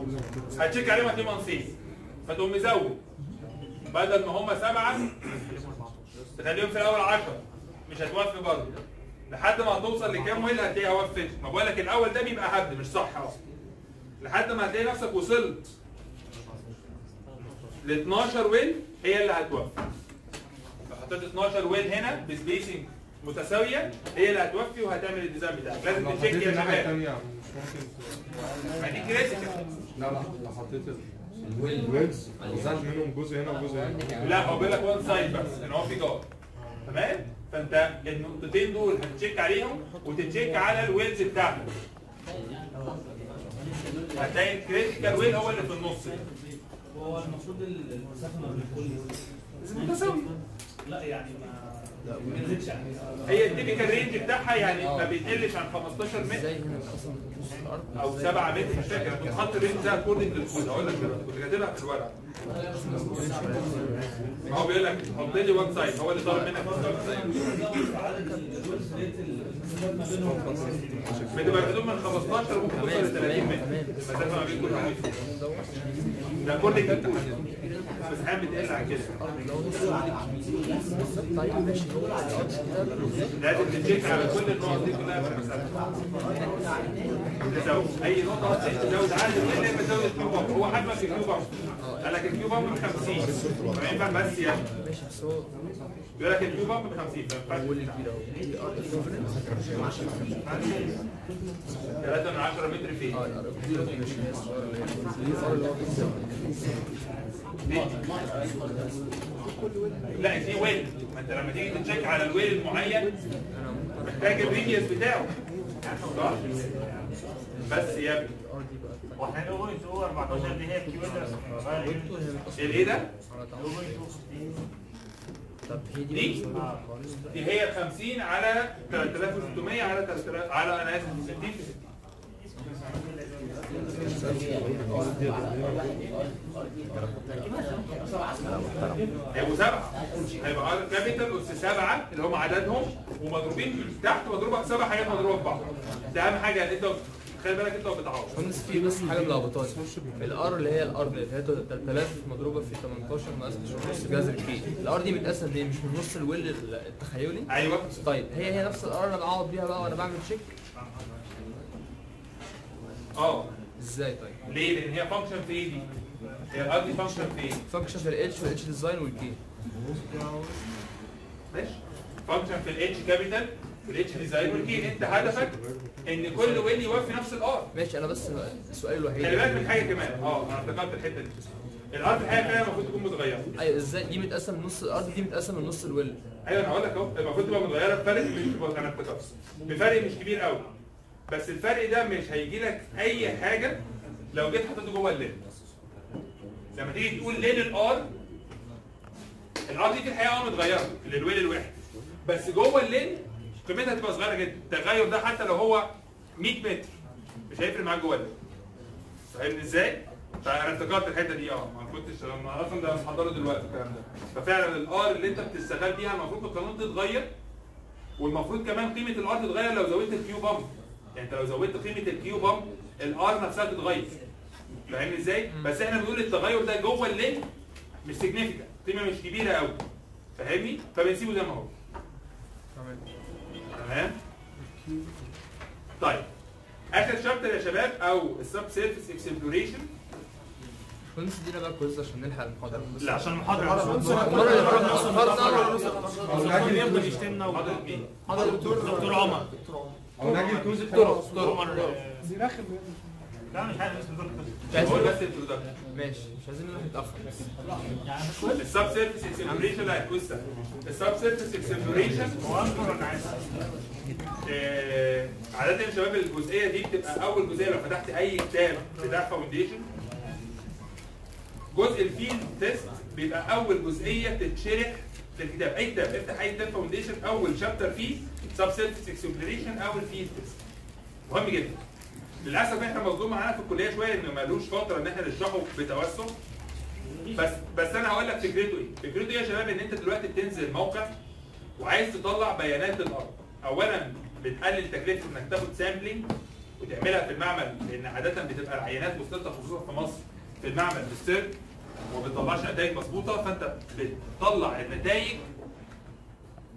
هتشيك عليهم هتلاقيهم انسيس فتقوم مزود بدل ما هم سبعه تخليهم في الاول 10 مش هتوفي برضه لحد ما هتوصل لكام ويل هتلاقيها وفت ما بقول لك الاول ده بيبقى هبد مش صح اصلا لحد ما هتلاقي نفسك وصلت ل 12 ويل هي اللي هتوفي لو حطيت 12 ويل هنا بسبيسنج متساويه هي اللي هتوفي وهتعمل الديزاين بتاعك لازم لو تشيك حطيت يا الناحية شباب التانية مش ممكن ما دي كريتيكال لا لا لو حطيت الويلز وزعت منهم جزء هنا وجزء هنا لا هو بيقول لك وان سايد بس ان هو في جار تمام فانت النقطتين دول هتشيك عليهم وتتشيك على الويلز بتاعتك هتلاقي الكريتيكال ويل هو اللي في النص هو المفروض المسافه ما بين كل متساوي لا يعني ما ما ينزلش يعني هي التيبيكال رينج بتاعها يعني ما بيقلش عن 15 متر ازاي هنا اصلا نص الارض او 7 متر مش فاكر انا كنت حاطط الرينج ده اكوردنج للكود هقول لك دلوقتي كنت كاتبها في الورق ما هو بيقول لك حط لي وان سايد هو اللي طالب منك الوان سايد بتبقى حدود من 15 ممكن توصل ل 30 متر المسافه ما بين كل واحد ده اكوردنج للكود بس احيانا بتقل عن كده طيب ماشي هو لازم تتشيك على كل النقط دي كلها في المسألة. تزود اي نقطة هتزيد تزود عدد الا لما تزود الكيو بامب هو حجمك في الكيو بامب قال لك الكيو بامب ب 50 ما ينفع بس يعني ماشي بس هو بيقول لك الكيو بامب ب 50 ما هو اللي ينفعش كبير اهو دي ارض الكونفرنس 3 من 10 متر فين اه الارض دي مش هي الصغيره اللي هي الارض اللي هو دي لا دي ويل ما انت لما تيجي تتشيك على الويل المعين محتاج الريديوس بتاعه صح بس يا ابني واحنا نقول تو 14 دي هي الكيلو الايه ده؟ طب هي دي دي دي هي 50 على 3600 على 3000 على انا اسف 60 في 60 هيبقوا سبعة هيبقى ار كابيتال اس سبعة اللي هم عددهم ومضروبين تحت مضروبة سبع حاجات مضروبة في بعض ده اهم حاجة ان انت خلي بالك انت وبتعوض بس في بس حاجه ملخبطاني الار اللي هي الارض اللي هي 3000 مضروبه في 18 ناقص نص جذر كي الار دي متقسم ليه مش من نص الويل التخيلي ايوه طيب هي هي نفس الار اللي بعوض بيها بقى وانا بعمل تشيك اه ازاي طيب ليه؟ لان هي فانكشن في ايه دي؟ هي الار دي فانكشن في ايه؟ فانكشن في الاتش والاتش ديزاين والكي ماشي فانكشن في الاتش كابيتال والاتش ديزاين والكي انت هدفك ان كل ويل يوفي نفس الار ماشي انا بس السؤال الوحيد خلي بالك من حاجه كمان اه انا افتكرت الحته دي الار في الحقيقه فعلا المفروض تكون متغيره ايوه ازاي دي متقسم من نص الارض دي متقسم من نص الويل ايوه انا هقول لك اهو المفروض تبقى متغيره بفرق مش انا افتكرت بفرق مش كبير قوي بس الفرق ده مش هيجي لك اي حاجه لو جيت حطيته جوه الليل لما تيجي تقول ليل الار الار دي في الحقيقه اه متغيره للويل الواحد بس جوه الليل قيمتها تبقى صغيره جدا التغير ده حتى لو هو 100 متر مش هيفرق معاك جوه الليل فاهمني ازاي؟ فانا افتكرت الحته دي اه ما كنتش لما اصلا ده مش محضره دلوقتي الكلام ده ففعلا الار اللي انت بتشتغل بيها المفروض في القانون تتغير والمفروض كمان قيمه الار تتغير لو زودت الكيو بامب يعني انت لو زودت قيمه الكيو بامب الار نفسها تتغير فاهمني ازاي؟ بس احنا بنقول التغير ده جوه الليل مش سيجنيفيكانت قيمه مش كبيره قوي فاهمني؟ فبنسيبه زي ما هو تمام طيب اخر شابتر يا شباب او السب سيرفيس اكسبلوريشن كنت دينا بقى كويس عشان نلحق المحاضره لا عشان المحاضرة المره اللي فاتت اخرنا كان يفضل يشتمنا حاضر مين؟ حضر دكتور دكتور عمر او ناجي توزي دكتور دكتور عمر دي رخم لا مش عارف اسم دكتور مش عايز بقول بس انترودكشن ماشي مش عايزين نروح نتاخر السب سيرفيس اكسبلوريشن لا هتكون سهل السب سيرفيس اكسبلوريشن هو انظر انا عايز آه، عادة يا شباب الجزئية دي بتبقى أول جزئية لو فتحت أي كتاب بتاع فاونديشن جزء الفيلد تيست بيبقى أول جزئية تتشرح في الكتاب أي كتاب افتح أي كتاب فاونديشن أول شابتر فيه سب سيرفيس اكسبلوريشن أو الفيلد تيست مهم جدا للأسف احنا مظلوم معانا في الكلية شوية إنه مالوش فترة إن احنا نشرحه بتوسع بس بس أنا هقول لك فكرته إيه؟ فكرته إيه يا شباب إن أنت دلوقتي بتنزل موقع وعايز تطلع بيانات الارض اولا بتقلل تكلفه انك تاخد سامبلينج وتعملها في المعمل لان عاده بتبقى العينات وصلتها خصوصا في مصر في المعمل بالسر وما بتطلعش نتائج مظبوطه فانت بتطلع النتائج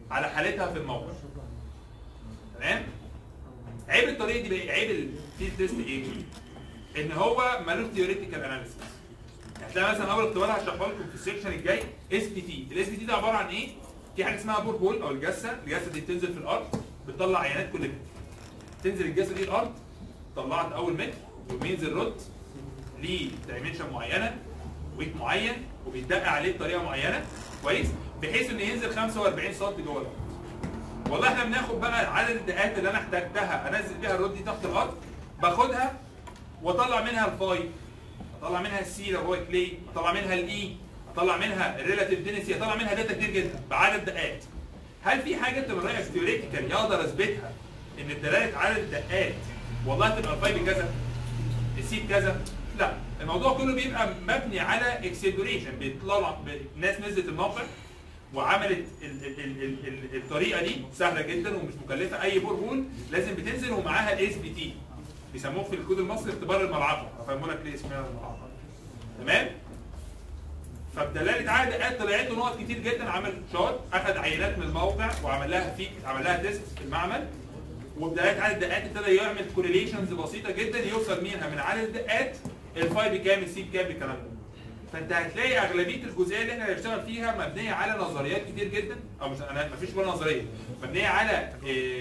على حالتها في الموقع تمام عيب الطريقه دي بقى إيه؟ عيب الفيلد تيست ايه ان هو ملوش ثيوريتيكال اناليسيس هتلاقي مثلا اول اختبار هشرحه لكم في السكشن الجاي اس بي تي الاس بي تي ده عباره عن ايه في حاجه اسمها بور هول او الجسه الجسه دي بتنزل في الارض بتطلع عينات كل متر تنزل الجسه دي الارض طلعت اول متر وبينزل رد ليه دايمنشن معينه ويت معين وبيتدق عليه بطريقه معينه كويس بحيث انه ينزل 45 سم جوه الارض والله احنا بناخد بقى عدد الدقات اللي انا احتاجتها انزل بيها الرد دي تحت الارض باخدها واطلع منها الفاي اطلع منها السي لو هو كلي اطلع منها الاي اطلع منها الريلاتيف دينسي اطلع منها داتا كتير جدا بعدد دقات هل في حاجه انت من رايك ثيوريتيكال يقدر اثبتها ان دلاله عدد الدقات والله تبقى الفاي بكذا السي بكذا لا الموضوع كله بيبقى مبني على اكسلريشن بيطلع ب- ناس نزلت الموقع وعملت ال ال ال ال ال الطريقه دي سهله جدا ومش مكلفه اي بور هول لازم بتنزل ومعاها الاس بي تي بيسموه في الكود المصري اختبار الملعقه هفهمه لك ليه اسمها الملعقه تمام فبدلاله عدد دقات طلعت له نقط كتير جدا عمل شارت اخذ عينات من الموقع وعمل لها فيك عمل لها تيست في المعمل وبدلاله عدد الدقات ابتدى يعمل كوريليشنز بسيطه جدا يوصل منها من عدد الدقات الفاي بكام السي بكام الكلام ده فانت هتلاقي اغلبيه الجزئيه اللي احنا هنشتغل فيها مبنيه على نظريات كتير جدا او مش انا مفيش ولا نظريه مبنيه على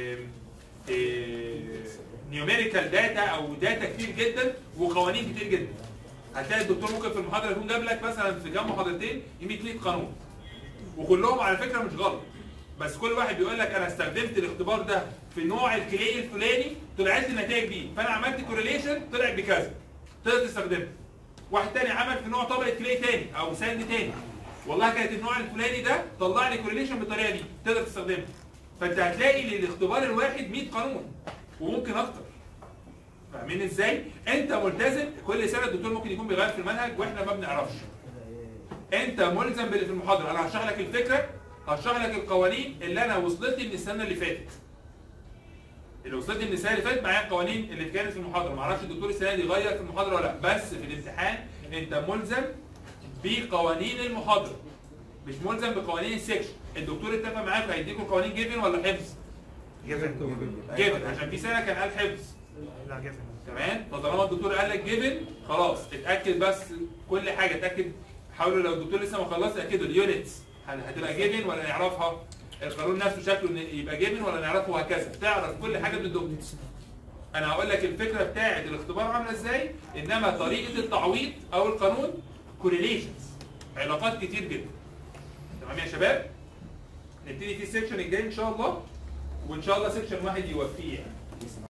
نيوميريكال داتا او داتا كتير جدا وقوانين كتير جدا هتلاقي الدكتور ممكن في المحاضره يكون جاب لك مثلا في جنب محاضرتين 100 100 قانون وكلهم على فكره مش غلط بس كل واحد بيقول لك انا استخدمت الاختبار ده في نوع الكلي الفلاني طلعت لي النتائج دي فانا عملت كورليشن طلعت بكذا تقدر تستخدمها واحد تاني عمل في نوع طبقه كلي تاني او ساند تاني والله كانت النوع الفلاني ده طلع لي كورليشن بالطريقه دي تقدر تستخدمها فانت هتلاقي للاختبار الواحد 100 قانون وممكن اكتر فاهمين ازاي؟ انت ملتزم كل سنه الدكتور ممكن يكون بيغير في المنهج واحنا ما بنعرفش. انت ملزم باللي في المحاضره انا هشرح لك الفكره هشرح لك القوانين اللي انا وصلت لي من السنه اللي فاتت. اللي وصلت لي من السنه اللي فاتت معايا القوانين اللي كانت في المحاضره ما اعرفش الدكتور السنه دي غير في المحاضره ولا لا بس في الامتحان انت ملزم بقوانين المحاضره مش ملزم بقوانين السكشن الدكتور اتفق معاك هيديكوا قوانين جيفن ولا حفظ؟ جيفن جيفن عشان في سنه كان قال حفظ لا جيفن تمام فطالما الدكتور قال لك جيفن خلاص اتاكد بس كل حاجه اتاكد حاولوا لو الدكتور لسه ما خلصش اتاكدوا اليونتس هل هتبقى جيفن ولا نعرفها القانون نفسه شكله إن يبقى جيفن ولا نعرفه وهكذا تعرف كل حاجه من الدكتور انا هقول لك الفكره بتاعه الاختبار عامله ازاي انما طريقه التعويض او القانون كوريليشنز علاقات كتير جدا تمام يا شباب نبتدي في السكشن الجاي ان شاء الله وان شاء الله سكشن واحد يوفيه يعني